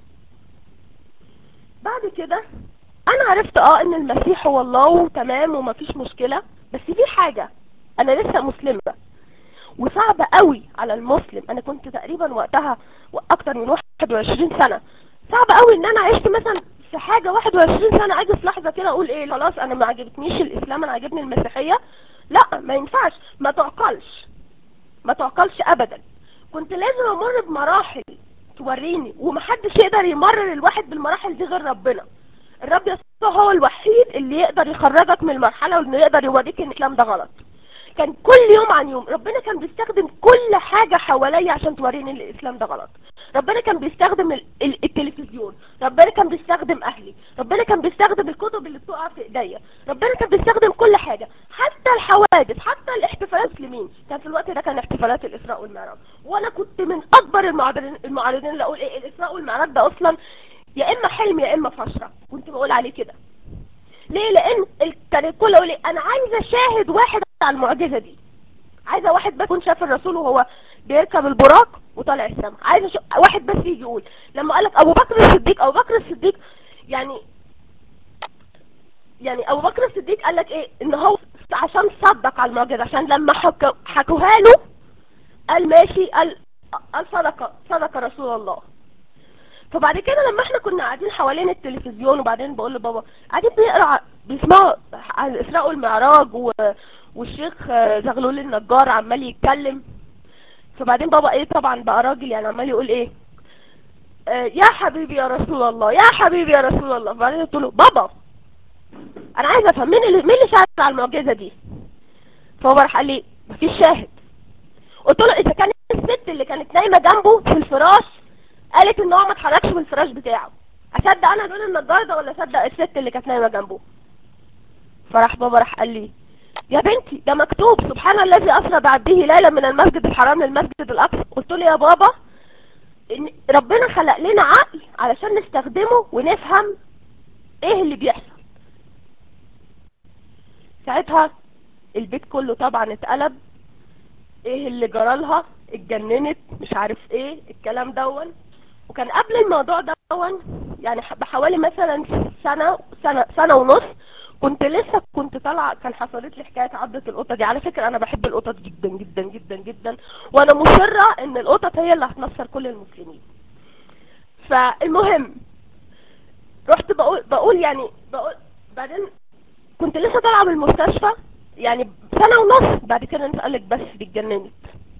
بعد كده انا عرفت اه ان المسيح هو الله وتمام ومفيش مشكلة بس في حاجة انا لسه مسلمة وصعب قوي على المسلم انا كنت تقريبا وقتها اكتر من 21 سنة صعب قوي ان انا عشت مثلا في حاجة 21 سنة اجي في لحظة كده اقول ايه خلاص انا ما عجبتنيش الاسلام انا عجبني المسيحية لا ما ينفعش ما تعقلش ما تعقلش ابدا كنت لازم امر بمراحل توريني ومحدش يقدر يمرر الواحد بالمراحل دي غير ربنا الرب يسوع هو الوحيد اللي يقدر يخرجك من المرحلة وانه يقدر يوريك ان الاسلام ده غلط كان كل يوم عن يوم ربنا كان بيستخدم كل حاجة حواليا عشان توريني ان الاسلام ده غلط ربنا كان بيستخدم ال ال التلفزيون ربنا كان بيستخدم اهلي ربنا كان بيستخدم الكتب اللي بتقع في ايديا ربنا كان بيستخدم كل حاجة حتى الحوادث حتى الاحتفالات المسلمين كان في الوقت ده كان احتفالات الاسراء والمعراج وانا كنت من اكبر المعارضين المعارضين اللي اقول ايه الاسراء والمعراج ده اصلا يا اما حلم يا اما فشرة كنت بقول عليه كده ليه لان ال- كان الكل يقول لي انا عايزه اشاهد واحد على المعجزه دي عايزه واحد بس يكون شاف الرسول وهو بيركب البراق وطالع السما عايزه ش... واحد بس يجي يقول لما قال لك ابو بكر الصديق ابو بكر الصديق يعني يعني ابو بكر الصديق قال لك ايه ان هو عشان صدق على المعجزه عشان لما حك... حكوها له قال ماشي قال قال صدق صدق رسول الله فبعد كده لما احنا كنا قاعدين حوالين التلفزيون وبعدين بقول لبابا قاعدين بيقرا بيسمعوا عن الاسراء والمعراج و... والشيخ آه، زغلول النجار عمال يتكلم فبعدين بابا ايه طبعا بقى راجل يعني عمال يقول ايه آه، يا حبيبي يا رسول الله يا حبيبي يا رسول الله فبعدين قلت له بابا انا عايز افهم مين اللي مين اللي شاهد على المعجزه دي فبابا راح قال لي مفيش شاهد قلت له اذا كانت الست اللي كانت نايمه جنبه في الفراش قالت ان هو ما اتحركش من الفراش بتاعه اصدق انا دول النجار ده ولا اصدق الست اللي كانت نايمه جنبه فراح بابا راح قال لي يا بنتي ده مكتوب سبحان الذي اسرى بعبده ليلا من المسجد الحرام للمسجد الاقصى قلت له يا بابا ان ربنا خلق لنا عقل علشان نستخدمه ونفهم ايه اللي بيحصل ساعتها البيت كله طبعا اتقلب ايه اللي جرالها اتجننت مش عارف ايه الكلام دون وكان قبل الموضوع دون يعني ح- بحوالي مثلا سنة سنة سنة ونص كنت لسه كنت طالعة كان حصلت لي حكاية عضة القطة دي على فكرة انا بحب القطط جدا جدا جدا جدا وانا مصرة ان القطط هي اللي هتنصر كل المسلمين فالمهم رحت بقول بقول يعني بقول بعدين كنت لسه طالعة من المستشفى يعني سنة ونص بعد كده الناس قالك بس دي اتجننت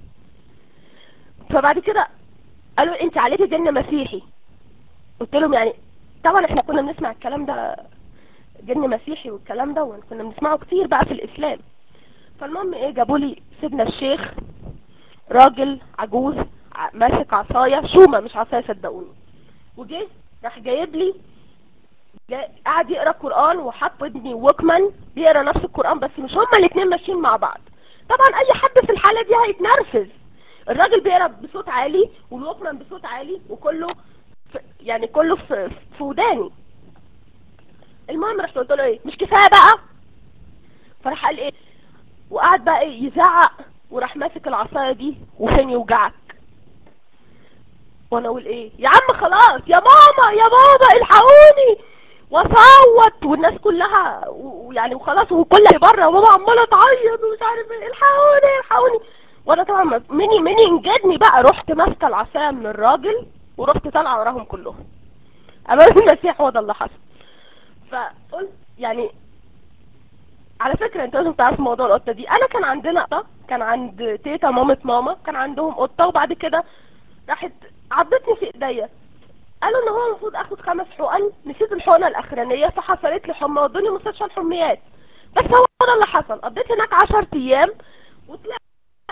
فبعد كده قالوا انت عليكي جن مسيحي قلت لهم يعني طبعا احنا كنا بنسمع الكلام ده جن مسيحي والكلام ده وكنا بنسمعه كتير بقى في الاسلام فالمهم ايه جابوا لي سيدنا الشيخ راجل عجوز ع- ماسك عصايه شومه مش عصايه صدقوني وجه راح جايب لي جا- قعد يقرا قران وحط ودني ووكمان بيقرا نفس القران بس مش هما الاثنين ماشيين مع بعض طبعا اي حد في الحاله دي هيتنرفز الراجل بيقرا بصوت عالي والوكمان بصوت عالي وكله في يعني كله في في وداني المهم رحت قلت له ايه مش كفايه بقى فراح قال ايه وقعد بقى ايه يزعق وراح ماسك العصايه دي وفين يوجعك وانا اقول ايه يا عم خلاص يا ماما يا بابا الحقوني واصوت والناس كلها و- ويعني وخلاص وكل اللي بره وبابا عماله تعيط ومش عارف ايه الحقوني الحقوني وانا طبعا ما- مني مني انجدني بقى رحت ماسكه العصايه من الراجل ورحت طالعه وراهم كلهم امام المسيح هو ده اللي حصل فقلت يعني على فكرة انت لازم تعرف موضوع القطة دي انا كان عندنا قطة كان عند تيتا مامة ماما كان عندهم قطة وبعد كده راحت عضتني في ايديا قالوا ان هو المفروض اخد خمس حقن نسيت الحقنة الاخرانية فحصلت لي حمى ودوني مستشفى الحميات بس هو ده اللي حصل قضيت هناك عشر ايام وطلعت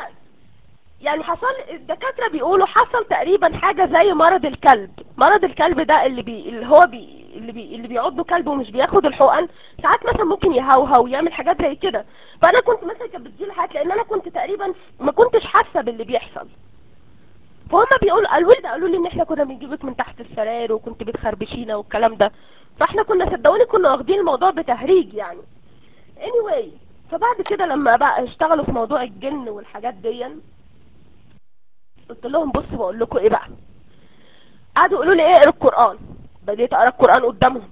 يعني حصل الدكاترة بيقولوا حصل تقريبا حاجة زي مرض الكلب مرض الكلب ده اللي بي اللي هو بي اللي بي اللي بيعضه كلب ومش بياخد الحقن ساعات مثلا ممكن يهوهو ويعمل حاجات زي كده فانا كنت مثلا كانت بتجيلي حاجات لان انا كنت تقريبا ما كنتش حاسه باللي بيحصل فهم بيقولوا قالوا لي ده قالوا لي ان احنا كنا بنجيبك من تحت السراير وكنت بتخربشينا والكلام ده فاحنا كنا صدقوني كنا واخدين الموضوع بتهريج يعني anyway فبعد كده لما بقى اشتغلوا في موضوع الجن والحاجات دي قلت لهم بصوا بقول لكم ايه بقى قعدوا يقولوا لي ايه اقرا القران بديت اقرا القران قدامهم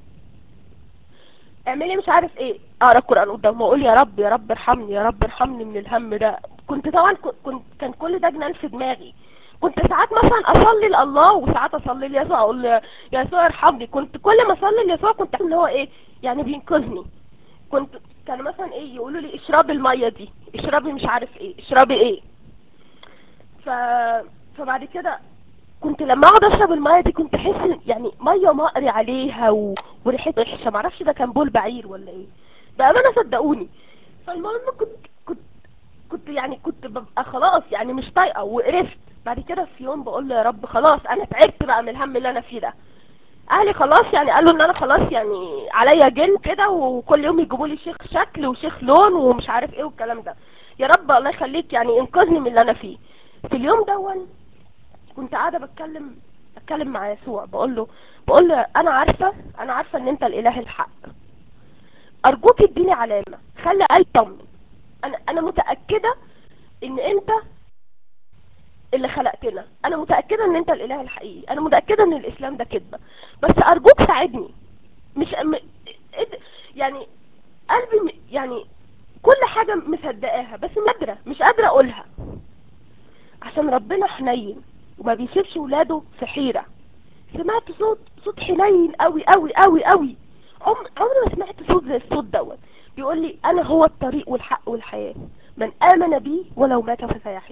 اعملي مش عارف ايه اقرا القران قدامهم واقول يا رب يا رب ارحمني يا رب ارحمني من الهم ده كنت طبعا ك- كنت كان كل ده جنان في دماغي كنت ساعات مثلا اصلي لله وساعات اصلي ليسوع اقول له يا يسوع ارحمني كنت كل ما اصلي ليسوع كنت أحس ان هو ايه يعني بينقذني كنت كانوا مثلا ايه يقولوا لي اشربي الميه دي اشربي مش عارف ايه اشربي ايه ف... فبعد كده كنت لما اقعد اشرب الميه دي كنت احس إن- يعني ميه مقري عليها و... وريحتها وحشه معرفش ده كان بول بعير ولا ايه بامانه صدقوني فالمهم كنت كنت كنت يعني كنت ببقى خلاص يعني مش طايقه وقرفت بعد كده في يوم بقول له يا رب خلاص انا تعبت بقى من الهم اللي انا فيه ده اهلي خلاص يعني قالوا ان انا خلاص يعني عليا جن كده وكل يوم يجيبوا لي شيخ شكل وشيخ لون ومش عارف ايه والكلام ده يا رب الله يخليك يعني انقذني من اللي انا فيه في اليوم دون كنت قاعده بتكلم بتكلم مع يسوع بقول له بقول له انا عارفه انا عارفه ان انت الاله الحق ارجوك اديني علامه خلي قلبي يطمن انا انا متاكده ان انت اللي خلقتنا انا متاكده ان انت الاله الحقيقي انا متاكده ان الاسلام ده كذبه بس ارجوك ساعدني مش م... إد- يعني قلبي م- يعني كل حاجه مصدقاها بس مش قادره مش قادره اقولها عشان ربنا حنين وما بيسيبش ولاده في حيره سمعت صوت صوت حنين قوي قوي قوي قوي عم عمري ما سمعت صوت زي الصوت دوت بيقول لي انا هو الطريق والحق والحياه من امن بي ولو مات فسيحيا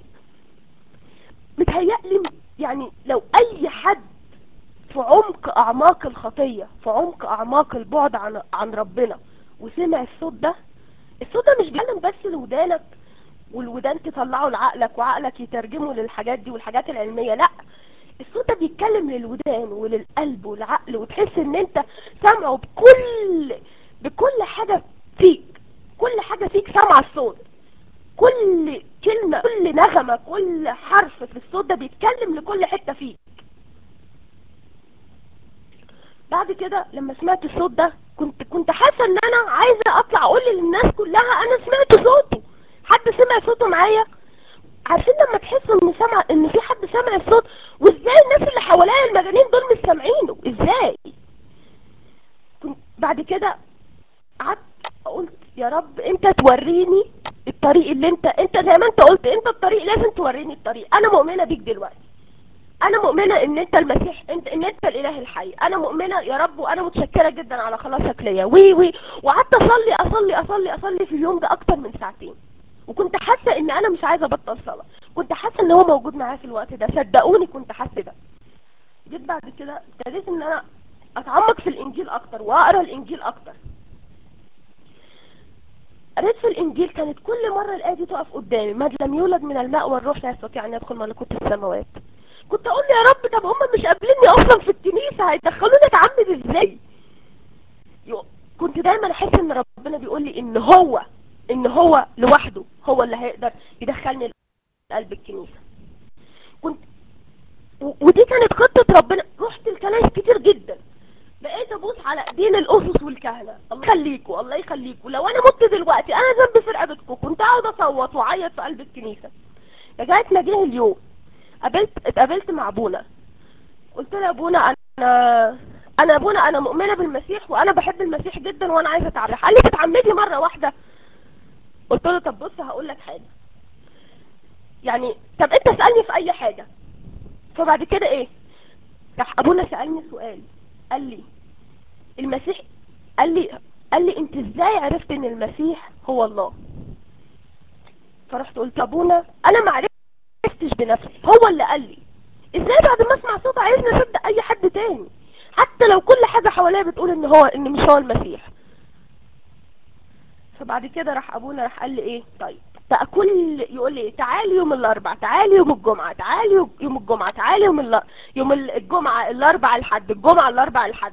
متهيألي يعني لو اي حد في عمق اعماق الخطيه في عمق اعماق البعد عن عن ربنا وسمع الصوت ده الصوت ده مش بيتكلم بس لودانك والودان تطلعه لعقلك وعقلك يترجمه للحاجات دي والحاجات العلميه لا الصوت ده بيتكلم للودان وللقلب والعقل وتحس ان انت سامعه بكل بكل حاجه فيك كل حاجه فيك سامعه الصوت كل كلمه كل نغمه كل حرف في الصوت ده بيتكلم لكل حته فيك بعد كده لما سمعت الصوت ده كنت كنت حاسه ان انا عايزه اطلع اقول للناس كلها انا سمعت صوته حد سمع صوته معايا عارفين لما تحسوا ان سمع ان في حد سمع الصوت وازاي الناس اللي حواليا المجانين دول مش سامعينه ازاي كنت بعد كده قعدت قلت يا رب انت توريني الطريق اللي انت انت زي ما انت قلت انت الطريق لازم توريني الطريق انا مؤمنه بيك دلوقتي انا مؤمنه ان انت المسيح انت ان انت الاله الحي انا مؤمنه يا رب وانا متشكره جدا على خلاصك ليا وي وي وقعدت اصلي اصلي اصلي اصلي في اليوم ده اكتر من ساعتين وكنت حاسه ان انا مش عايزه ابطل صلاه كنت حاسه ان هو موجود معايا في الوقت ده صدقوني كنت حاسه ده جيت بعد كده ابتديت ان انا اتعمق في الانجيل اكتر واقرا الانجيل اكتر قريت في الانجيل كانت كل مره الايه دي تقف قدامي من لم يولد من الماء والروح لا يستطيع ان يدخل ملكوت السماوات كنت اقول يا رب طب هم مش قابليني اصلا في الكنيسه هيدخلوني اتعمد ازاي يو- كنت دايما احس ان ربنا بيقول لي ان هو ان هو لوحده هو اللي هيقدر يدخلني قلب الكنيسه كنت و- ودي كانت خطه ربنا رحت الكنائس كتير جدا بقيت ابوس على ايدين الاسس والكهنه الله يخليكوا الله يخليكوا لو انا مت دلوقتي انا ذنبي في رقبتكم كنت اقعد اصوت واعيط في قلب الكنيسه لغايه ما جه اليوم قابلت اتقابلت مع ابونا قلت له يا ابونا انا انا ابونا انا مؤمنه بالمسيح وانا بحب المسيح جدا وانا عايزه اتعمد قال لي تتعمدي مره واحده قلت له طب بص هقول لك حاجه يعني طب انت اسالني في اي حاجه فبعد كده ايه راح ابونا سالني سؤال قال لي المسيح قال لي قال لي انت ازاي عرفت ان المسيح هو الله فرحت قلت ابونا انا ما عرفتش بنفسي هو اللي قال لي ازاي بعد ما اسمع صوت عايزني اصدق اي حد تاني حتى لو كل حاجه حواليا بتقول ان هو ان مش هو المسيح فبعد كده راح ابونا راح قال لي ايه طيب بقى كل يقول لي تعالي يوم الاربع تعالي يوم الجمعه تعالي يوم الجمعه تعالي يوم ال... يوم الجمعه الاربع الحد الجمعه الاربع الحد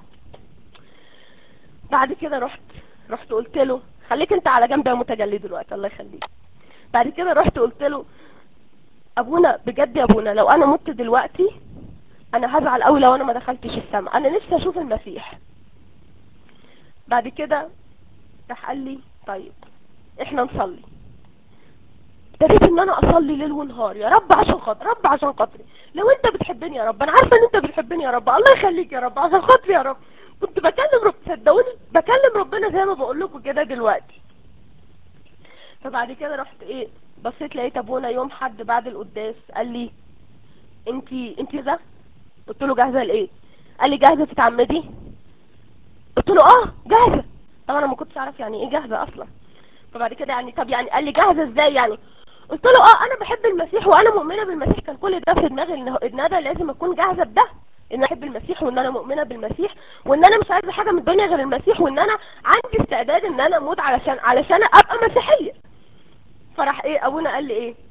بعد كده رحت رحت قلت له خليك انت على جنب يا متجلي دلوقتي الله يخليك بعد كده رحت قلت له ابونا بجد يا ابونا لو انا مت دلوقتي انا هزعل قوي لو انا ما دخلتش السماء انا نفسي اشوف المسيح بعد كده راح قال لي طيب احنا نصلي ابتديت ان انا اصلي ليل ونهار يا رب عشان خاطر رب عشان خاطري لو انت بتحبني يا رب انا عارفه ان انت بتحبني يا رب الله يخليك يا رب عشان خاطري يا رب كنت بكلم رب صدقوني بكلم ربنا زي ما بقول لكم كده دلوقتي فبعد كده رحت ايه بصيت لقيت ابونا يوم حد بعد القداس قال لي انتي انتي جاهزه قلت له جاهزه لايه قال لي جاهزه تتعمدي قلت له اه جاهزه طبعا انا ما كنتش اعرف يعني ايه جاهزه اصلا فبعد كده يعني طب يعني قال لي جاهزه ازاي يعني قلت له اه انا بحب المسيح وانا مؤمنه بالمسيح كان كل ده في دماغي ان ان انا لازم اكون جاهزه بده ان انا احب المسيح وان انا مؤمنه بالمسيح وان انا مش عايزه حاجه من الدنيا غير المسيح وان انا عندي استعداد ان انا اموت علشان علشان ابقى مسيحيه فراح ايه ابونا قال لي ايه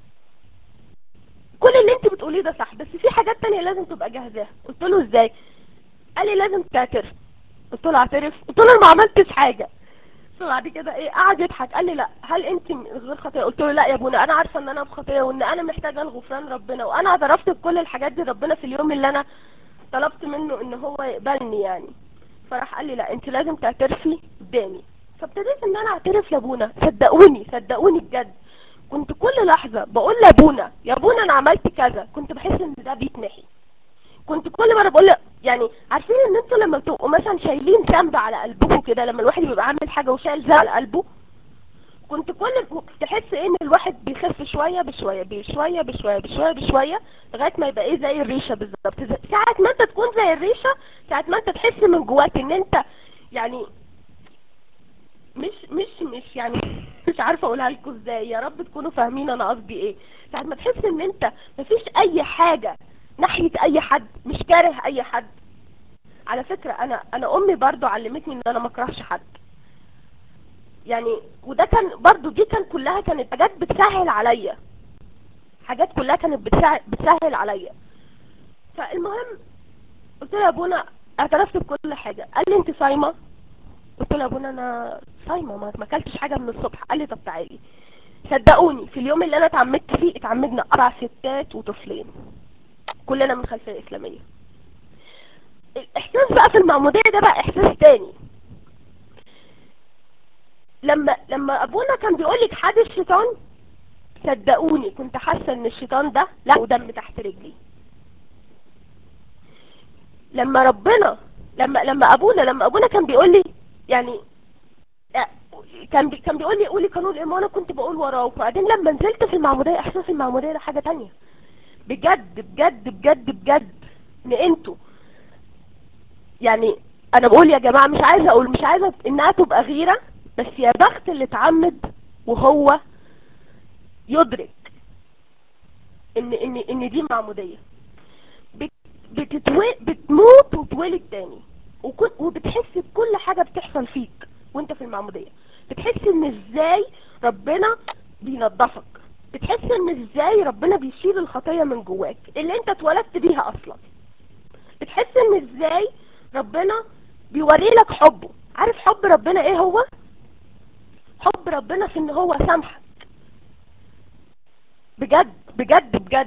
كل اللي انت بتقوليه ده صح بس في حاجات تانية لازم تبقى جاهزاها قلت له ازاي قال لي لازم تعترف قلت له اعترف قلت له انا ما عملتش حاجه فبعد كده ايه قعد يضحك قال لي لا هل انت غير خطيه قلت له لا يا ابونا انا عارفه ان انا بخطيه وان انا محتاجه لغفران ربنا وانا اعترفت بكل الحاجات دي ربنا في اليوم اللي انا طلبت منه ان هو يقبلني يعني فراح قال لي لا انت لازم تعترفي قدامي فابتديت ان انا اعترف لابونا صدقوني صدقوني بجد كنت كل لحظه بقول لابونا يا ابونا انا عملت كذا كنت بحس ان ده بيتمحي كنت كل مره بقول له يعني عارفين ان انتوا لما بتبقوا مثلا شايلين ذنب على قلبكم كده لما الواحد بيبقى عامل حاجه وشايل ذنب على قلبه كنت كل تحس ان الواحد بيخف شويه بشويه بشويه بشويه بشويه بشويه لغايه ما يبقى ايه زي الريشه بالظبط زي- ساعه ما انت تكون زي الريشه ساعه ما انت تحس من جواك ان انت يعني مش مش مش يعني مش عارفه اقولها لكم ازاي يا رب تكونوا فاهمين انا قصدي ايه ساعه ما تحس ان انت مفيش اي حاجه ناحيه اي حد مش كاره اي حد على فكره انا انا امي برضو علمتني ان انا ما اكرهش حد يعني وده كان برضو دي كان كلها كانت حاجات بتسهل عليا حاجات كلها كانت بتسهل, بتسهل عليا فالمهم قلت له يا ابونا اعترفت بكل حاجه قال لي انت صايمه قلت له يا ابونا انا صايمه ما ما اكلتش حاجه من الصبح قال لي طب تعالي صدقوني في اليوم اللي انا اتعمدت فيه اتعمدنا اربع ستات وطفلين كلنا من خلفيه اسلاميه الاحساس بقى في المعموديه ده بقى احساس تاني لما لما ابونا كان بيقول لك حد الشيطان صدقوني كنت حاسه ان الشيطان ده لا ودم تحت رجلي لما ربنا لما لما ابونا لما ابونا كان بيقول لي يعني آه، كان بي كان بيقول لي قولي قانون الايمان وانا كنت بقول وراه وبعدين لما نزلت في المعموديه احساس المعموديه ده حاجه تانية بجد بجد بجد بجد ان انتوا يعني انا بقول يا جماعه مش عايزه اقول مش عايزه انها تبقى غيره بس يا بخت اللي اتعمد وهو يدرك ان ان ان دي معمودية بت- بتتو- بتموت وتولد تاني وكل- وبتحس بكل حاجة بتحصل فيك وانت في المعمودية بتحس ان ازاي ربنا بينظفك بتحس ان ازاي ربنا بيشيل الخطية من جواك اللي انت اتولدت بيها اصلا بتحس ان ازاي ربنا بيوري لك حبه عارف حب ربنا ايه هو حب ربنا في ان هو سامحك بجد بجد بجد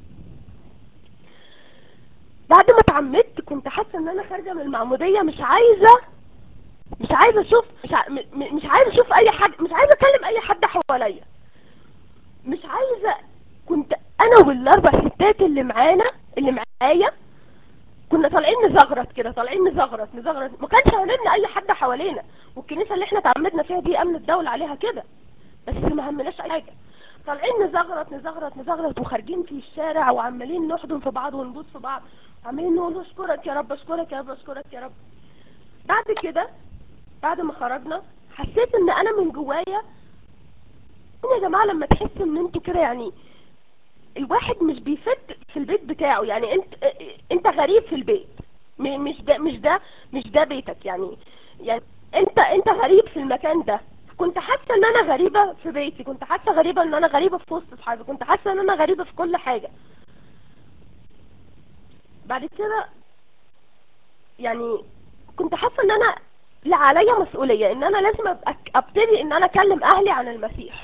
بعد ما اتعمدت كنت حاسه ان انا خارجه من المعموديه مش عايزه مش عايزه اشوف مش, ع... م... م- مش عايزه اشوف اي حد مش عايزه اكلم اي حد حواليا مش عايزه كنت انا والاربع ستات اللي معانا اللي معايا كنا طالعين نزغرط كده طالعين نزغرط نزغرط ما كانش هممنا اي حد حوالينا والكنيسه اللي احنا اتعمدنا فيها دي امن الدوله عليها كده بس ما همناش اي حاجه طالعين نزغرط نزغرط نزغرط وخارجين في الشارع وعمالين نحضن في بعض ونبوس في بعض عمالين نقول اشكرك يا رب اشكرك يا رب اشكرك يا رب بعد كده بعد ما خرجنا حسيت ان انا من جوايا يا جماعه لما تحس ان انتوا كده يعني الواحد مش بيفت في البيت بتاعه يعني انت انت غريب في البيت م- مش ده مش ده مش ده بيتك يعني يعني انت انت غريب في المكان ده كنت حاسه ان انا غريبه في بيتي كنت حاسه غريبه ان انا غريبه في وسط اصحابي كنت حاسه ان انا غريبه في كل حاجه بعد كده يعني كنت حاسه ان انا لا عليا مسؤوليه ان انا لازم أبقى ابتدي ان انا اكلم اهلي عن المسيح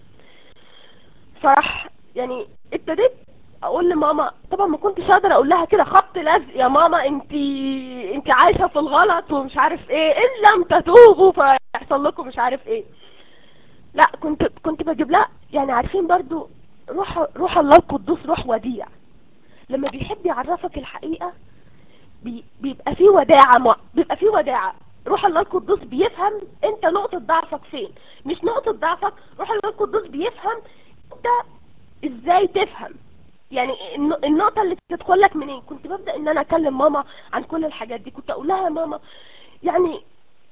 فراح يعني ابتديت اقول لماما طبعا ما كنتش اقدر اقول لها كده خبط لزق يا ماما انت انت عايشه في الغلط ومش عارف ايه ان لم تتوبوا فيحصل لكم مش عارف ايه لا كنت كنت بجيب لها يعني عارفين برضو روح روح الله القدوس روح وديع لما بيحب يعرفك الحقيقه بي بيبقى فيه وداعه مع بيبقى فيه وداعه روح الله القدوس بيفهم انت نقطه ضعفك فين مش نقطه ضعفك روح الله القدوس بيفهم انت ازاي تفهم يعني الن- النقطة اللي تدخل لك منين كنت ببدأ ان انا اكلم ماما عن كل الحاجات دي كنت اقول لها يا ماما يعني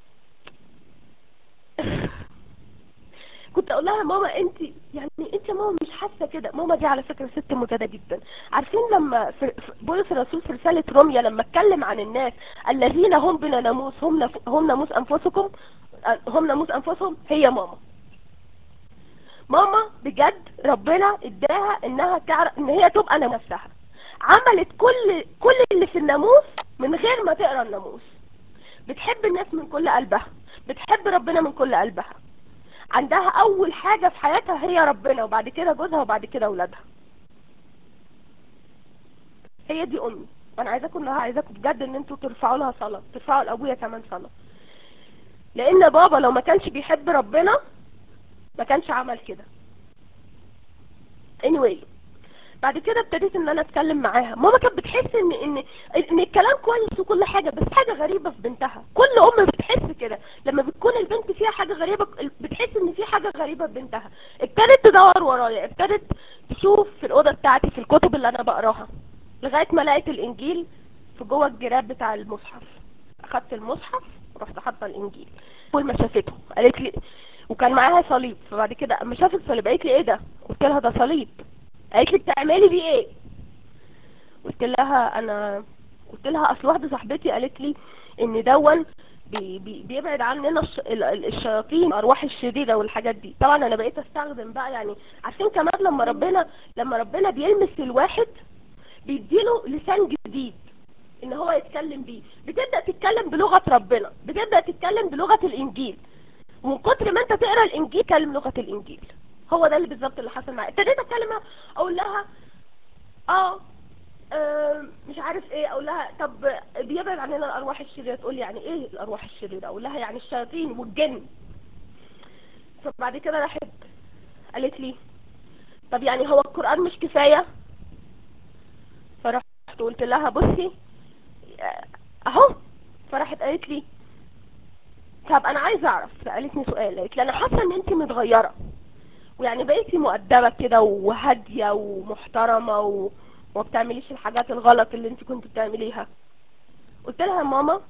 كنت اقول لها يا ماما انت يعني انت يا ماما مش حاسه كده ماما دي على فكره ست مجاده جدا عارفين لما في في- بولس الرسول في رساله روميا لما اتكلم عن الناس الذين هم بلا ناموس هم نف- هم ناموس انفسكم هم ناموس انفسهم هي ماما ماما بجد ربنا اداها انها تعرف ان هي تبقى انا نفسها عملت كل كل اللي في الناموس من غير ما تقرا الناموس بتحب الناس من كل قلبها بتحب ربنا من كل قلبها عندها اول حاجة في حياتها هي ربنا وبعد كده جوزها وبعد كده اولادها هي دي امي وانا عايزاكم لها عايزاكم بجد ان انتوا ترفعوا لها صلاة ترفعوا لابويا كمان صلاة لان بابا لو ما كانش بيحب ربنا ما كانش عمل كده anyway بعد كده ابتديت ان انا اتكلم معاها ماما كانت بتحس ان ان ان الكلام كويس وكل حاجه بس حاجه غريبه في بنتها كل ام بتحس كده لما بتكون البنت فيها حاجه غريبه بتحس ان في حاجه غريبه في بنتها ابتدت تدور ورايا ابتدت تشوف في الاوضه بتاعتي في الكتب اللي انا بقراها لغايه ما لقيت الانجيل في جوه الجراب بتاع المصحف اخدت المصحف ورحت حاطه الانجيل اول ما شافته قالت لي وكان معاها صليب فبعد كده اما شافت الصليب قالت لي ايه ده قلت لها ده صليب قالت لي بتعملي بيه ايه قلت لها انا قلت لها اصل واحده صاحبتي قالت لي ان دون بي بي بيبعد عننا الش... ال- ال- الشياطين الارواح الشريره والحاجات دي طبعا انا بقيت استخدم بقى يعني عارفين كمان لما ربنا لما ربنا بيلمس الواحد بيديله لسان جديد ان هو يتكلم بيه بتبدا تتكلم بلغه ربنا بتبدا تتكلم بلغه الانجيل ومن كتر ما انت تقرا الانجيل تكلم لغه الانجيل هو ده اللي بالظبط اللي حصل معايا ابتديت اتكلم اقول لها اه آه، مش عارف ايه اقول لها طب بيبعد عننا الارواح الشريره تقول لي يعني ايه الارواح الشريره اقول لها يعني الشياطين والجن فبعد كده راحت قالت لي طب يعني هو القران مش كفايه فرحت قلت لها بصي آه، اهو فراحت قالت لي طب انا عايزه اعرف سالتني سؤال قالت لي انا حاسه ان انت متغيره ويعني بقيتي مؤدبه كده وهاديه ومحترمه و... وما بتعمليش الحاجات الغلط اللي انت كنت بتعمليها قلت لها يا ماما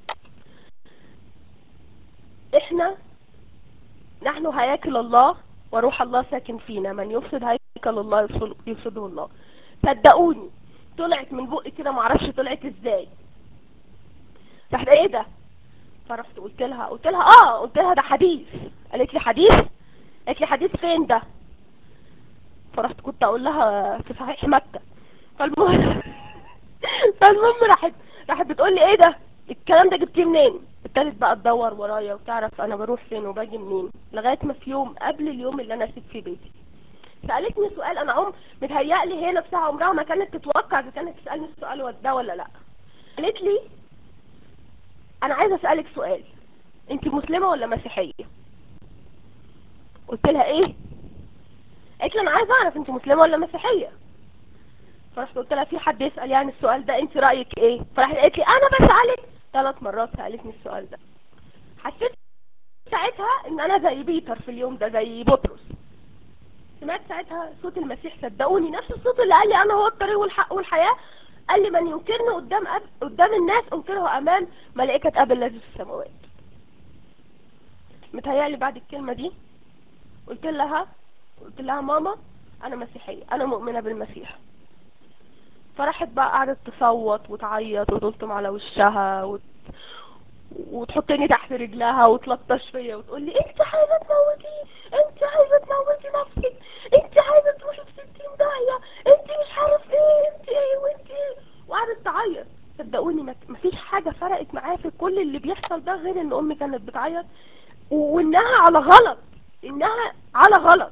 احنا نحن هياكل الله وروح الله ساكن فينا من يفسد هيكل الله يفسد- يفسده الله صدقوني طلعت من بقي كده معرفش طلعت ازاي رحت ايه ده فرحت قلت لها قلت لها اه قلت لها ده حديث قالت لي حديث قالت لي حديث فين ده فرحت كنت اقول لها في صحيح مكة فالمهم فالمهم راحت راحت بتقول لي ايه ده الكلام ده جبتيه منين ابتدت بقى تدور ورايا وتعرف انا بروح فين وباجي منين لغايه ما في يوم قبل اليوم اللي انا سبت فيه بيتي سالتني سؤال انا عم متهيألي هي نفسها عمرها ما كانت تتوقع اذا كانت تسالني السؤال ده ولا لا قالت لي انا عايزه اسالك سؤال انت مسلمه ولا مسيحيه قلت لها ايه قالت لي انا عايزه اعرف انت مسلمه ولا مسيحيه فرحت قلت لها في حد يسال يعني السؤال ده انت رايك ايه فراحت قالت لي انا بسالك ثلاث مرات سالتني السؤال ده حسيت ساعتها ان انا زي بيتر في اليوم ده زي بطرس سمعت ساعتها صوت المسيح صدقوني نفس الصوت اللي قال لي انا هو الطريق والحق والحياه قال لي من ينكرني قدام أب... قدام الناس انكره امام ملائكه اب الذي في السماوات متهيألي بعد الكلمه دي قلت لها قلت لها ماما انا مسيحيه انا مؤمنه بالمسيح فراحت بقى قعدت تصوت وتعيط وتلطم على وشها وت... وتحطني تحت رجلها وتلطش فيا وتقول لي انت عايزه تموتي انت عايزه تموتي نفسك انت عايزه تروحي في 60 داهيه انت مش عارف ايه انت ايه وانت ايه وقعدت تعيط صدقوني ما- مفيش حاجه فرقت معايا في كل اللي بيحصل ده غير ان امي كانت بتعيط و- وانها على غلط انها على غلط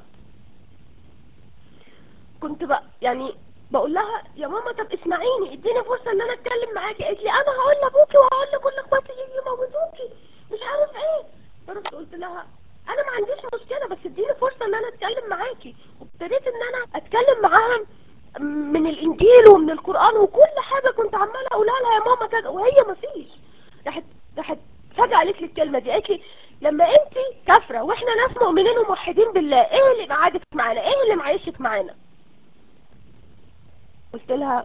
كنت بقى يعني بقول لها يا ماما طب اسمعيني اديني فرصه ان انا اتكلم معاكي قالت لي انا هقول لابوكي وهقول لكل اخواتي يجي يموتوكي مش عارف ايه فرحت قلت لها انا ما عنديش مشكله بس اديني فرصه ان انا اتكلم معاكي وابتديت ان انا اتكلم معاها من الانجيل ومن القران وكل حاجه كنت عماله اقولها لها يا ماما كذا وهي ما فيش راحت راحت فجاه قالت لي الكلمه دي قالت لي لما انت كافره واحنا ناس مؤمنين وموحدين بالله ايه اللي معادك معانا ايه اللي معيشك معانا قلت لها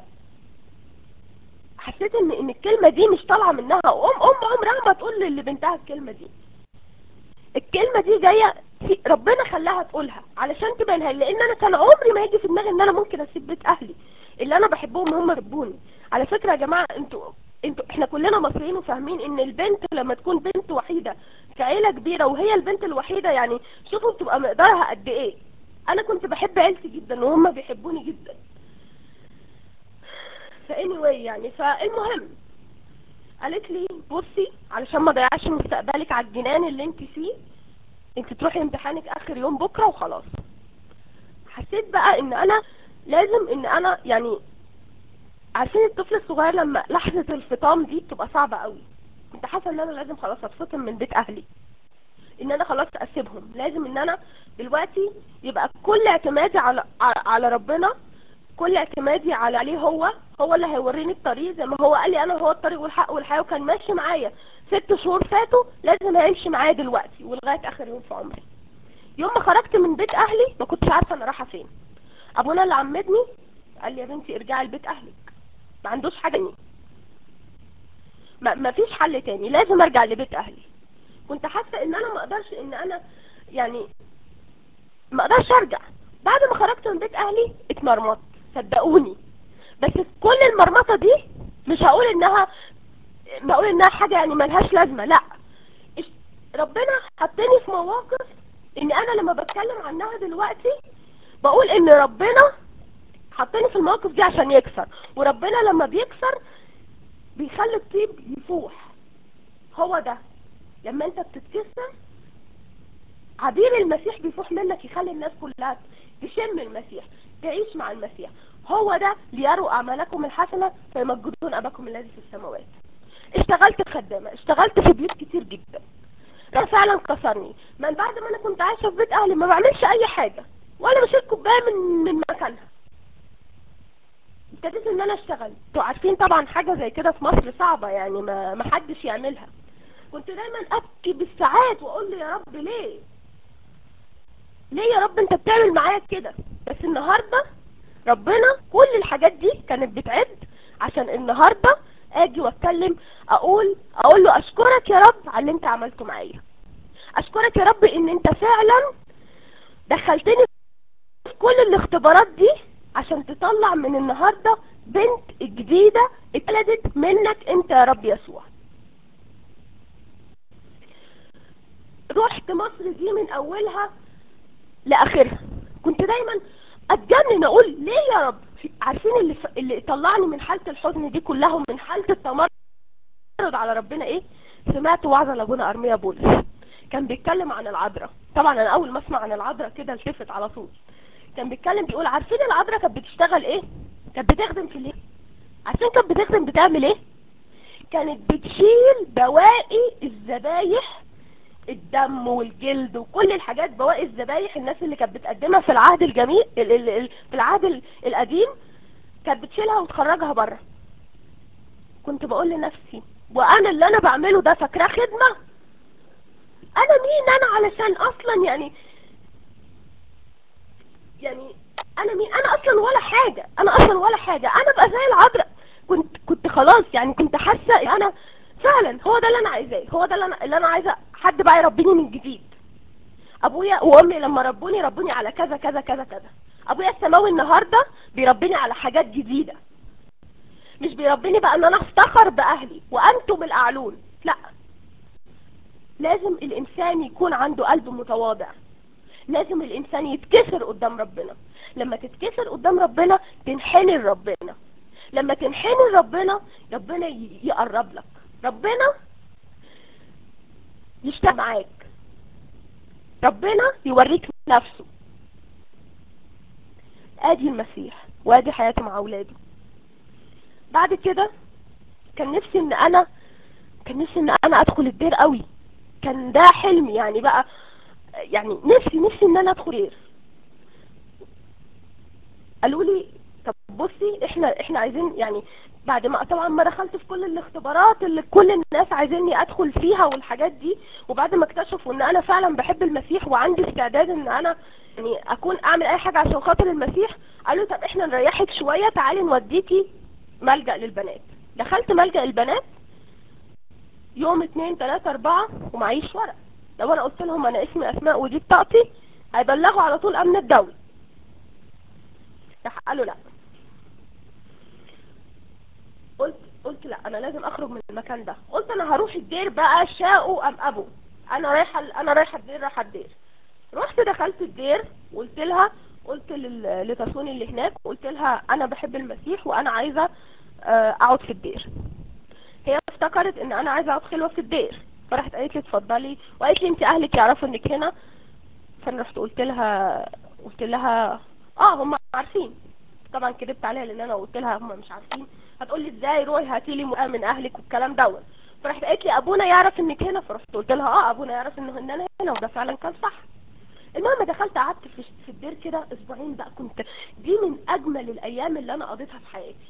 حسيت ان ان الكلمه دي مش طالعه منها ام ام عمرها ما تقول للي بنتها الكلمه دي الكلمه دي جايه في ربنا خلاها تقولها علشان تبينها لي، لان انا كان عمري ما يجي في دماغي ان انا ممكن اسيب بيت اهلي اللي انا بحبهم هم يحبوني على فكره يا جماعه انتوا انتوا احنا كلنا مصريين وفاهمين ان البنت لما تكون بنت وحيده في عيله كبيره وهي البنت الوحيده يعني شوفوا بتبقى مقدارها قد ايه انا كنت بحب عيلتي جدا وهم بيحبوني جدا فاني يعني فالمهم قالت لي بصي علشان ما ضيعش مستقبلك على الجنان اللي انت فيه انت تروحي امتحانك اخر يوم بكره وخلاص حسيت بقى ان انا لازم ان انا يعني عارفين الطفل الصغير لما لحظة الفطام دي بتبقى صعبة قوي كنت حاسة ان انا لازم خلاص اتفطم من بيت اهلي ان انا خلاص اسيبهم لازم ان انا دلوقتي يبقى كل اعتمادي على على ربنا كل اعتمادي على عليه هو هو اللي هيوريني الطريق زي ما هو قال لي انا هو الطريق والحق والحياه وكان ماشي معايا ست شهور فاتوا لازم هيمشي معايا دلوقتي ولغايه اخر يوم في عمري يوم ما خرجت من بيت اهلي ما كنتش عارفه انا رايحه فين ابونا اللي عمدني قال لي يا بنتي ارجعي لبيت اهلك ما عندوش حاجه تاني ما ما فيش حل تاني لازم ارجع لبيت اهلي كنت حاسه ان انا ما اقدرش ان انا يعني ما اقدرش ارجع بعد ما خرجت من بيت اهلي اتمرمطت صدقوني بس كل المرمطه دي مش هقول انها ما اقول انها حاجه يعني ملهاش لازمه لا ربنا حطني في مواقف ان انا لما بتكلم عنها دلوقتي بقول ان ربنا حطني في المواقف دي عشان يكسر وربنا لما بيكسر بيخلي الطيب يفوح هو ده لما انت بتتكسر عبير المسيح بيفوح منك يخلي الناس كلها تشم المسيح تعيش مع المسيح هو ده ليروا اعمالكم الحسنه فيمجدون اباكم الذي في السماوات اشتغلت خدامه اشتغلت في بيوت كتير جدا ده فعلا كسرني من بعد ما انا كنت عايشه في بيت اهلي ما بعملش اي حاجه ولا بشيل كوبايه من من مكانها ابتديت ان انا اشتغل انتوا عارفين طبعا حاجه زي كده في مصر صعبه يعني ما ما حدش يعملها كنت دايما ابكي بالساعات واقول له يا رب ليه ليه يا رب انت بتعمل معايا كده بس النهارده ربنا كل الحاجات دي كانت بتعد عشان النهارده اجي واتكلم اقول اقول له اشكرك يا رب على اللي انت عملته معايا اشكرك يا رب ان انت فعلا دخلتني في كل الاختبارات دي عشان تطلع من النهاردة بنت جديدة اتولدت منك انت يا رب يسوع رحت مصر دي من اولها لاخرها كنت دايما اتجنن اقول ليه يا رب عارفين اللي ف... اللي طلعني من حالة الحزن دي كلها ومن حالة التمرد على ربنا ايه سمعت وعظة لابونا ارميا بولس كان بيتكلم عن العذراء طبعا انا اول ما اسمع عن العذراء كده التفت على طول كان بيتكلم بيقول عارفين العذراء كانت بتشتغل ايه كانت بتخدم في الايه عارفين كانت بتخدم بتعمل ايه كانت بتشيل بواقي الذبايح الدم والجلد وكل الحاجات بواقي الذبايح الناس اللي كانت بتقدمها في العهد الجميل ال ال ال في العهد ال القديم كانت بتشيلها وتخرجها بره كنت بقول لنفسي وانا اللي انا بعمله ده فاكراه خدمه انا مين انا علشان اصلا يعني يعني انا مين انا اصلا ولا حاجة انا اصلا ولا حاجة انا بقى زي العذراء كنت كنت خلاص يعني كنت حاسة انا فعلا هو ده اللي انا عايزاه هو ده اللي انا اللي انا عايزة حد بقى يربيني من جديد ابويا وامي لما ربوني ربوني على كذا كذا كذا كذا ابويا السماوي النهاردة بيربيني على حاجات جديدة مش بيربيني بقى ان انا افتخر باهلي وانتم الاعلون لا لازم الانسان يكون عنده قلب متواضع لازم الانسان يتكسر قدام ربنا لما تتكسر قدام ربنا تنحني لربنا لما تنحني لربنا ربنا يقرب لك ربنا يشتغل معاك ربنا يوريك نفسه ادي المسيح وادي حياته مع اولاده بعد كده كان نفسي ان انا كان نفسي ان انا ادخل الدير قوي كان ده حلمي يعني بقى يعني نفسي نفسي ان انا ادخل دير قالوا لي طب بصي احنا احنا عايزين يعني بعد ما طبعا ما دخلت في كل الاختبارات اللي كل الناس عايزيني ادخل فيها والحاجات دي وبعد ما اكتشفوا ان انا فعلا بحب المسيح وعندي استعداد ان انا يعني اكون اعمل اي حاجة عشان خاطر المسيح قالوا طب احنا نريحك شوية تعالي نوديكي ملجأ للبنات دخلت ملجأ البنات يوم اتنين تلاتة اربعة ومعيش ورق لو انا قلت لهم انا اسمي اسماء ودي بطاقتي هيبلغوا على طول امن الدولة راح قالوا لا قلت قلت لا انا لازم اخرج من المكان ده قلت انا هروح الدير بقى شاءوا ام ابو انا رايحه انا رايحه الدير رايحه الدير رحت دخلت الدير وقلت لها قلت لتصوني اللي هناك قلت لها انا بحب المسيح وانا عايزه اقعد في الدير هي افتكرت ان انا عايزه اقعد خلوه في الدير فراحت قالت لي اتفضلي وقالت لي انت اهلك يعرفوا انك هنا فانا رحت قلت لها قلت لها اه هم عارفين طبعا كذبت عليها لان انا قلت لها هم مش عارفين هتقول لي ازاي روحي هاتي لي مؤمن من اهلك والكلام دوت فرحت قالت لي ابونا يعرف انك هنا فرحت قلت لها اه ابونا يعرف انه ان انا هنا وده فعلا كان صح المهم دخلت قعدت في في الدير كده اسبوعين بقى كنت دي من اجمل الايام اللي انا قضيتها في حياتي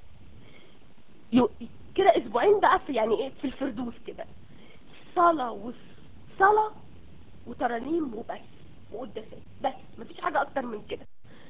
كده اسبوعين بقى في يعني ايه في الفردوس كده صلاة وصلاة وترانيم وبس وقداسات بس مفيش حاجة اكتر من كده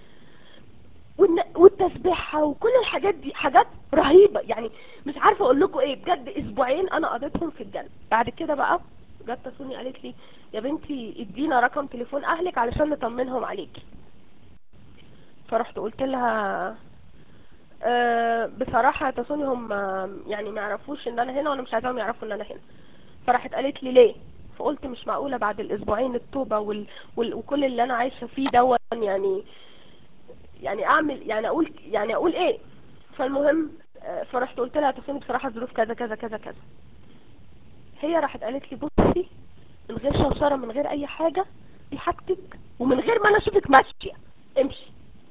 والتسبيحة وكل الحاجات دي حاجات رهيبة يعني مش عارفة اقول لكم ايه بجد اسبوعين انا قضيتهم في الجنة بعد كده بقى جت تصوني قالت لي يا بنتي ادينا رقم تليفون اهلك علشان نطمنهم عليكي فرحت قلت لها أه بصراحة يا تصوني هم يعني ما يعرفوش ان انا هنا وانا مش عايزاهم يعرفوا ان انا هنا فراحت قالت لي ليه فقلت مش معقولة بعد الاسبوعين التوبة وال... وال... وكل اللي انا عايشة فيه دون يعني يعني اعمل يعني اقول يعني اقول ايه فالمهم فرحت قلت لها تصوني بصراحة الظروف كذا كذا كذا كذا هي راحت قالت لي بصي من غير شوشرة من غير اي حاجة دي حاجتك ومن غير ما انا اشوفك ماشية امشي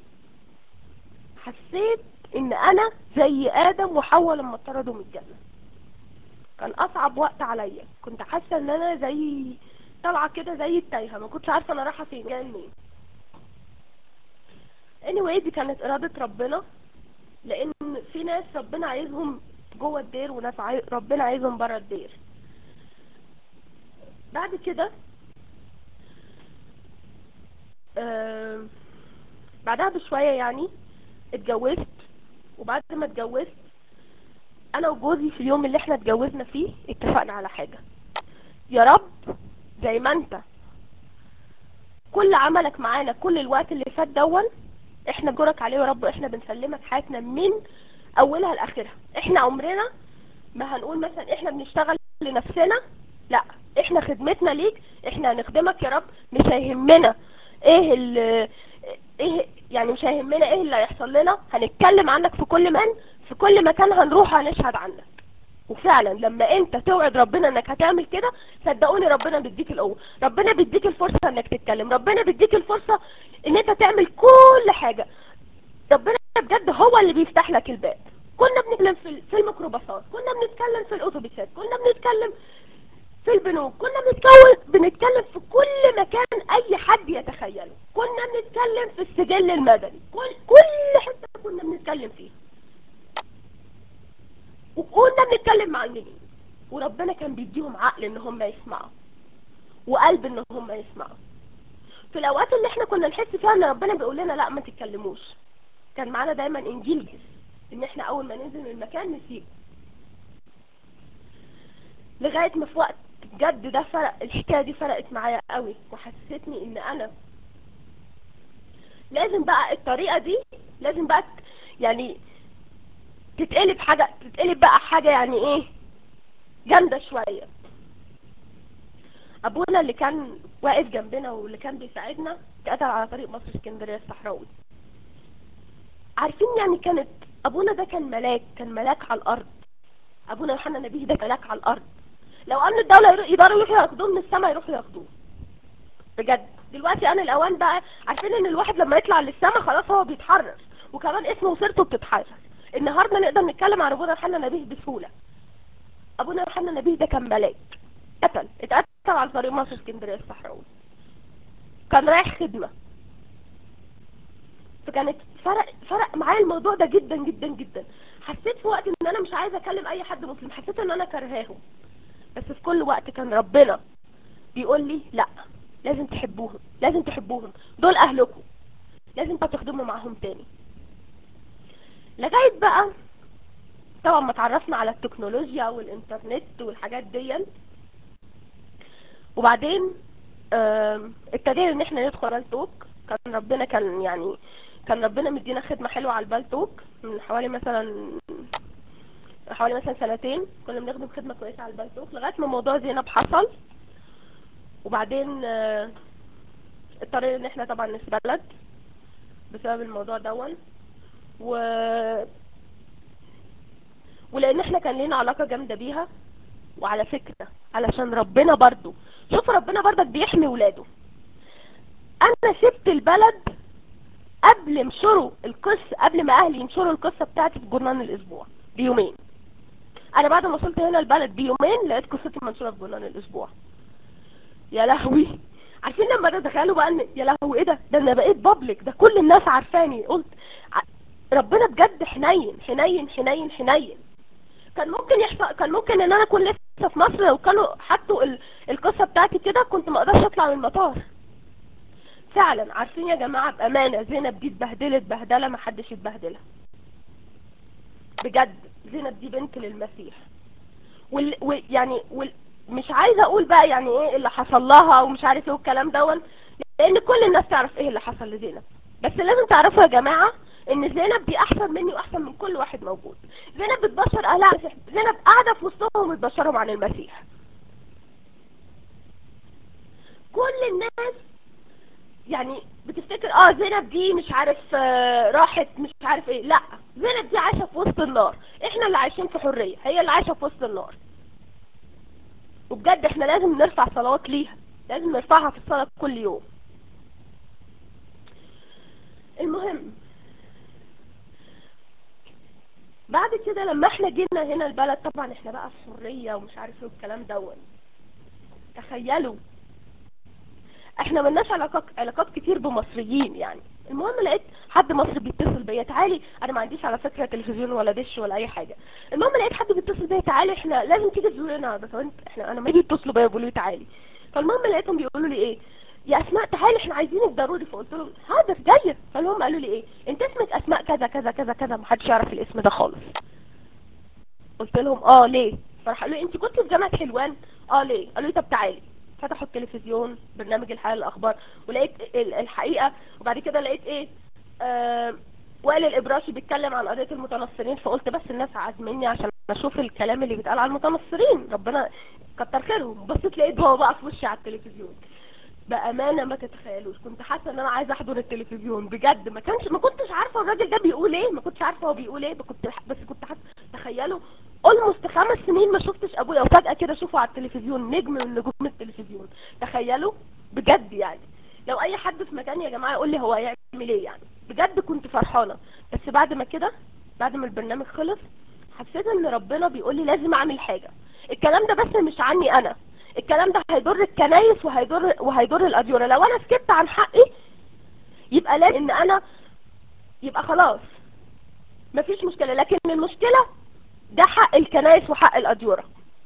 حسيت ان انا زي ادم وحواء لما اتطردوا من الجنة كان اصعب وقت عليا كنت حاسة ان انا زي طالعة كده زي التايهة ما كنتش عارفة انا رايحة فين جايه منين anyway دي كانت ارادة ربنا لان في ناس ربنا عايزهم جوه الدير وناس عاي... ربنا عايزهم بره الدير بعد كده آه بعدها بشوية يعني اتجوزت وبعد ما اتجوزت انا وجوزي في اليوم اللي احنا اتجوزنا فيه اتفقنا على حاجة يا رب زي ما انت كل عملك معانا كل الوقت اللي فات دون احنا جرك عليه يا رب احنا بنسلمك حياتنا من اولها لاخرها احنا عمرنا ما هنقول مثلا احنا بنشتغل لنفسنا لا احنا خدمتنا ليك احنا هنخدمك يا رب مش هيهمنا ايه ال ايه يعني مش هيهمنا ايه اللي هيحصل لنا هنتكلم عنك في كل من في كل مكان هنروح هنشهد عنك وفعلا لما انت توعد ربنا انك هتعمل كده صدقوني ربنا بيديك القوه ربنا بيديك الفرصه انك تتكلم ربنا بيديك الفرصه ان انت تعمل كل حاجه ربنا بجد هو اللي بيفتح لك الباب كنا بنتكلم في في الميكروباصات كنا بنتكلم في الاتوبيسات كنا بنتكلم في البنوك كنا بنتكلم بنتكلم في كل مكان اي حد يتخيله كنا بنتكلم في السجل المدني كل كل حته كنا بنتكلم فيها وكنا بنتكلم مع المجانين وربنا كان بيديهم عقل ان هم يسمعوا وقلب ان هم يسمعوا في الاوقات اللي احنا كنا نحس فيها ان ربنا بيقول لنا لا ما تتكلموش كان معانا دايما انجيل جس ان احنا اول ما ننزل من المكان نسيبه لغايه ما في وقت بجد ده فرق الحكايه دي فرقت معايا قوي وحسستني ان انا لازم بقى الطريقه دي لازم بقى يعني تتقلب حاجه تتقلب بقى حاجه يعني ايه جامده شويه ابونا اللي كان واقف جنبنا واللي كان بيساعدنا اتقتل على طريق مصر اسكندريه الصحراوي عارفين يعني كانت ابونا ده كان ملاك كان ملاك على الارض ابونا يوحنا النبي ده ملاك على الارض لو امن الدوله يقدروا يروحوا ياخدوه من السماء يروحوا ياخدوه بجد دلوقتي انا الاوان بقى عارفين ان الواحد لما يطلع للسماء خلاص هو بيتحرر وكمان اسمه وسيرته بتتحرر النهارده نقدر نتكلم عن ابونا يوحنا النبي بسهوله ابونا يوحنا النبي ده كان ملاك اتقتل اتقتل على طريق مصر اسكندريه الصحراوي كان رايح خدمه فكانت فرق فرق معايا الموضوع ده جدا جدا جدا حسيت في وقت ان انا مش عايزه اكلم اي حد مسلم حسيت ان انا كرهاهم بس في كل وقت كان ربنا بيقول لي لا لازم تحبوهم لازم تحبوهم دول اهلكم لازم تخدموا معاهم تاني لغايه بقى طبعا ما اتعرفنا على التكنولوجيا والانترنت والحاجات دي وبعدين ابتدينا ان احنا ندخل بالتوك كان ربنا كان يعني كان ربنا مدينا خدمة حلوة على البالتوك من حوالي مثلا حوالي مثلا سنتين كنا بنخدم خدمة كويسة على البالتوك لغاية ما موضوع زينب حصل وبعدين اضطرينا ان احنا طبعا نتبلد بسبب الموضوع دون و ولان احنا كان لينا علاقة جامدة بيها وعلى فكرة علشان ربنا برضو شوف ربنا برضك بيحمي ولاده انا سبت البلد قبل ينشروا القصة قبل ما اهلي ينشروا القصة بتاعتي في جورنال الاسبوع بيومين انا بعد ما وصلت هنا البلد بيومين لقيت قصتي منشورة في جورنال الاسبوع يا لهوي عارفين لما تتخيلوا بقى ان يا لهوي ايه ده ده انا بقيت بابليك ده كل الناس عارفاني قلت ربنا بجد حنين حنين حنين حنين كان ممكن يحصل كان ممكن ان انا اكون لسه في مصر لو كانوا حطوا ال... القصه بتاعتي كده كنت ما اقدرش اطلع من المطار فعلا عارفين يا جماعه بامانه زينب دي اتبهدلت بهدله ما حدش يتبهدلها بجد زينب دي بنت للمسيح وال... و... يعني وال... مش عايزه اقول بقى يعني ايه اللي حصل لها ومش عارف ايه والكلام دون لان كل الناس تعرف ايه اللي حصل لزينب بس لازم تعرفوا يا جماعه ان زينب دي احسن مني واحسن من كل واحد موجود زينب بتبشر اهلها المسيح زينب قاعده في وسطهم وتبشرهم عن المسيح كل الناس يعني بتفتكر اه زينب دي مش عارف آه راحت مش عارف ايه لا زينب دي عايشه في وسط النار احنا اللي عايشين في حريه هي اللي عايشه في وسط النار وبجد احنا لازم نرفع صلوات ليها لازم نرفعها في الصلاه كل يوم المهم بعد كده لما احنا جينا هنا البلد طبعا احنا بقى في حرية ومش عارف ايه والكلام دون تخيلوا احنا ملناش علاقات علاقات كتير بمصريين يعني المهم لقيت حد مصري بيتصل بيا تعالي انا ما عنديش على فكره تلفزيون ولا دش ولا اي حاجه المهم لقيت حد بيتصل بيا تعالي احنا لازم تيجي تزورنا بس انت احنا انا ما يجي يتصلوا بيا يقولوا لي تعالي فالمهم لقيتهم بيقولوا لي ايه يا اسماء تعالي احنا عايزينك ضروري فقلت لهم حاضر جايه فالهم قالوا لي ايه انت اسمك اسماء كذا كذا كذا كذا ما حدش يعرف الاسم ده خالص قلت لهم اه ليه فراح قالوا لي انت كنت في جامعه حلوان اه ليه قالوا لي طب تعالي فتحوا التلفزيون برنامج الحياة الاخبار ولقيت ال- الحقيقة وبعد كده لقيت ايه آه وائل الابراشي بيتكلم عن قضية المتنصرين فقلت بس الناس عازميني عشان اشوف الكلام اللي بيتقال على المتنصرين ربنا كتر خيرهم بصيت لقيت هو بقى في وشي على التلفزيون بامانه ما تتخيلوش كنت حاسه ان انا عايزه احضر التلفزيون بجد ما كانش ما كنتش عارفه الراجل ده بيقول ايه ما كنتش عارفه هو بيقول ايه كنت بس كنت حاسه تخيلوا اولموست خمس سنين ما شفتش ابويا وفجاه كده اشوفه على التلفزيون نجم من نجوم التلفزيون تخيلوا بجد يعني لو اي حد في مكاني يا جماعه يقول لي هو هيعمل ايه يعني بجد كنت فرحانه بس بعد ما كده بعد ما البرنامج خلص حسيت ان ربنا بيقول لي لازم اعمل حاجه الكلام ده بس مش عني انا الكلام ده هيضر الكنايس وهيضر وهيضر الاديره لو انا سكت عن حقي يبقى لازم ان انا يبقى خلاص مفيش مشكله لكن المشكله ده حق الكنايس وحق الاديره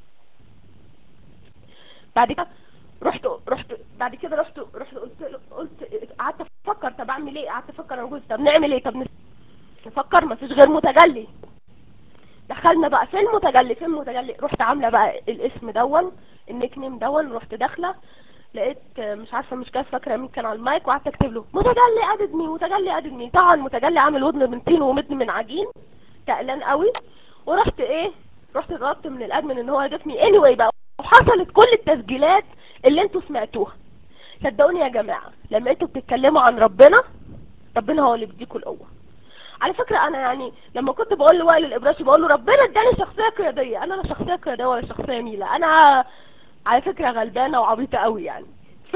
بعد كده رحت رحت بعد كده رحت رحت قلت له- قلت قعدت افكر طب اعمل ايه قعدت افكر انا وجوزي طب نعمل ايه طب نفكر مفيش غير متجلي دخلنا بقى فين متجلي فين متجلي رحت عامله بقى الاسم دون النيك نيم دون رحت داخله لقيت آه، مش عارفه مش كده فاكره مين كان على المايك وقعدت اكتب له متجلي ادد مين متجلي ادد مين طبعا متجلي عامل ودن من طين ومدن من عجين تقلان قوي ورحت ايه رحت طلبت من الادمن ان هو يضيفني اني anyway بقى وحصلت كل التسجيلات اللي انتوا سمعتوها صدقوني يا جماعه لما انتوا بتتكلموا عن ربنا ربنا هو اللي بيديكوا القوه على فكرة انا يعني لما كنت بقول لوائل الابراشي بقول له ربنا اداني شخصية قيادية انا لا شخصية قيادية ولا شخصية ميلة انا على فكرة غلبانة وعبيطة قوي يعني ف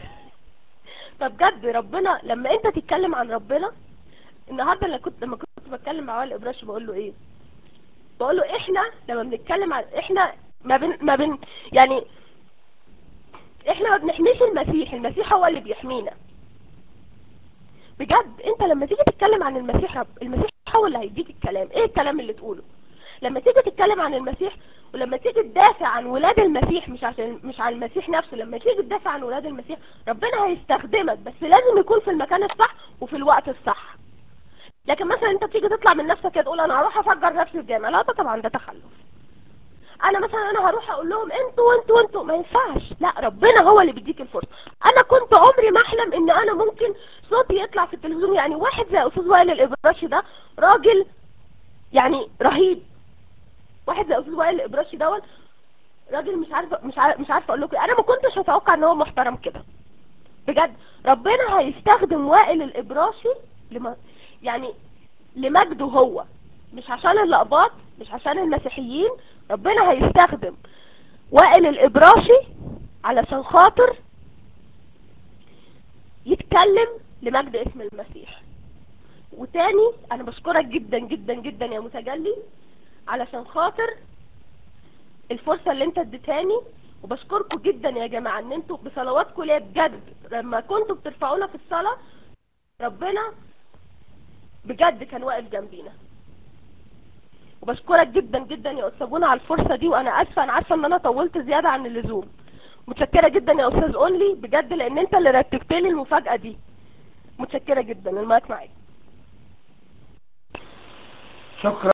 فبجد ربنا لما انت تتكلم عن ربنا النهارده اللي كنت لما كنت بتكلم مع وائل الابراشي بقول له ايه بقول له احنا لما بنتكلم عن احنا ما بن ما بن يعني احنا ما بنحميش المسيح المسيح هو اللي بيحمينا بجد انت لما تيجي تتكلم عن المسيح رب المسيح هو اللي هيديك الكلام ايه الكلام اللي تقوله لما تيجي تتكلم عن المسيح ولما تيجي تدافع عن ولاد المسيح مش عشان مش عن المسيح نفسه لما تيجي تدافع عن ولاد المسيح ربنا هيستخدمك بس لازم يكون في المكان الصح وفي الوقت الصح لكن مثلا انت تيجي تطلع من نفسك كده تقول انا هروح افجر نفسي الجامع لا ده طبعا ده تخلف انا مثلا انا هروح اقول لهم انتوا وانتوا وانتوا ما ينفعش لا ربنا هو اللي بيديك الفرصه انا كنت عمري ما احلم ان انا ممكن صوتي يطلع في التلفزيون يعني واحد زي استاذ وائل الابراشي ده راجل يعني رهيب واحد زي استاذ وائل الابراشي دوت راجل مش عارفه مش عارفه مش عارفه اقول لكم إيه. انا ما كنتش اتوقع ان هو محترم كده بجد ربنا هيستخدم وائل الابراشي لما يعني لمجده هو مش عشان اللقبات مش عشان المسيحيين ربنا هيستخدم وائل الابراشي علشان خاطر يتكلم لمجد اسم المسيح وتاني انا بشكرك جدا جدا جدا يا متجلي علشان خاطر الفرصة اللي انت اديتاني وبشكركم جدا يا جماعة ان انتوا بصلواتكم ليا بجد لما كنتوا بترفعونا في الصلاة ربنا بجد كان واقف جنبينا وبشكرك جدا جدا يا استاذ بونا على الفرصة دي وانا اسفة انا عارفة ان انا طولت زيادة عن اللزوم متشكرة جدا يا استاذ اونلي بجد لان انت اللي رتبت لي المفاجأة دي متشكرة جدا المايك معاك شكرا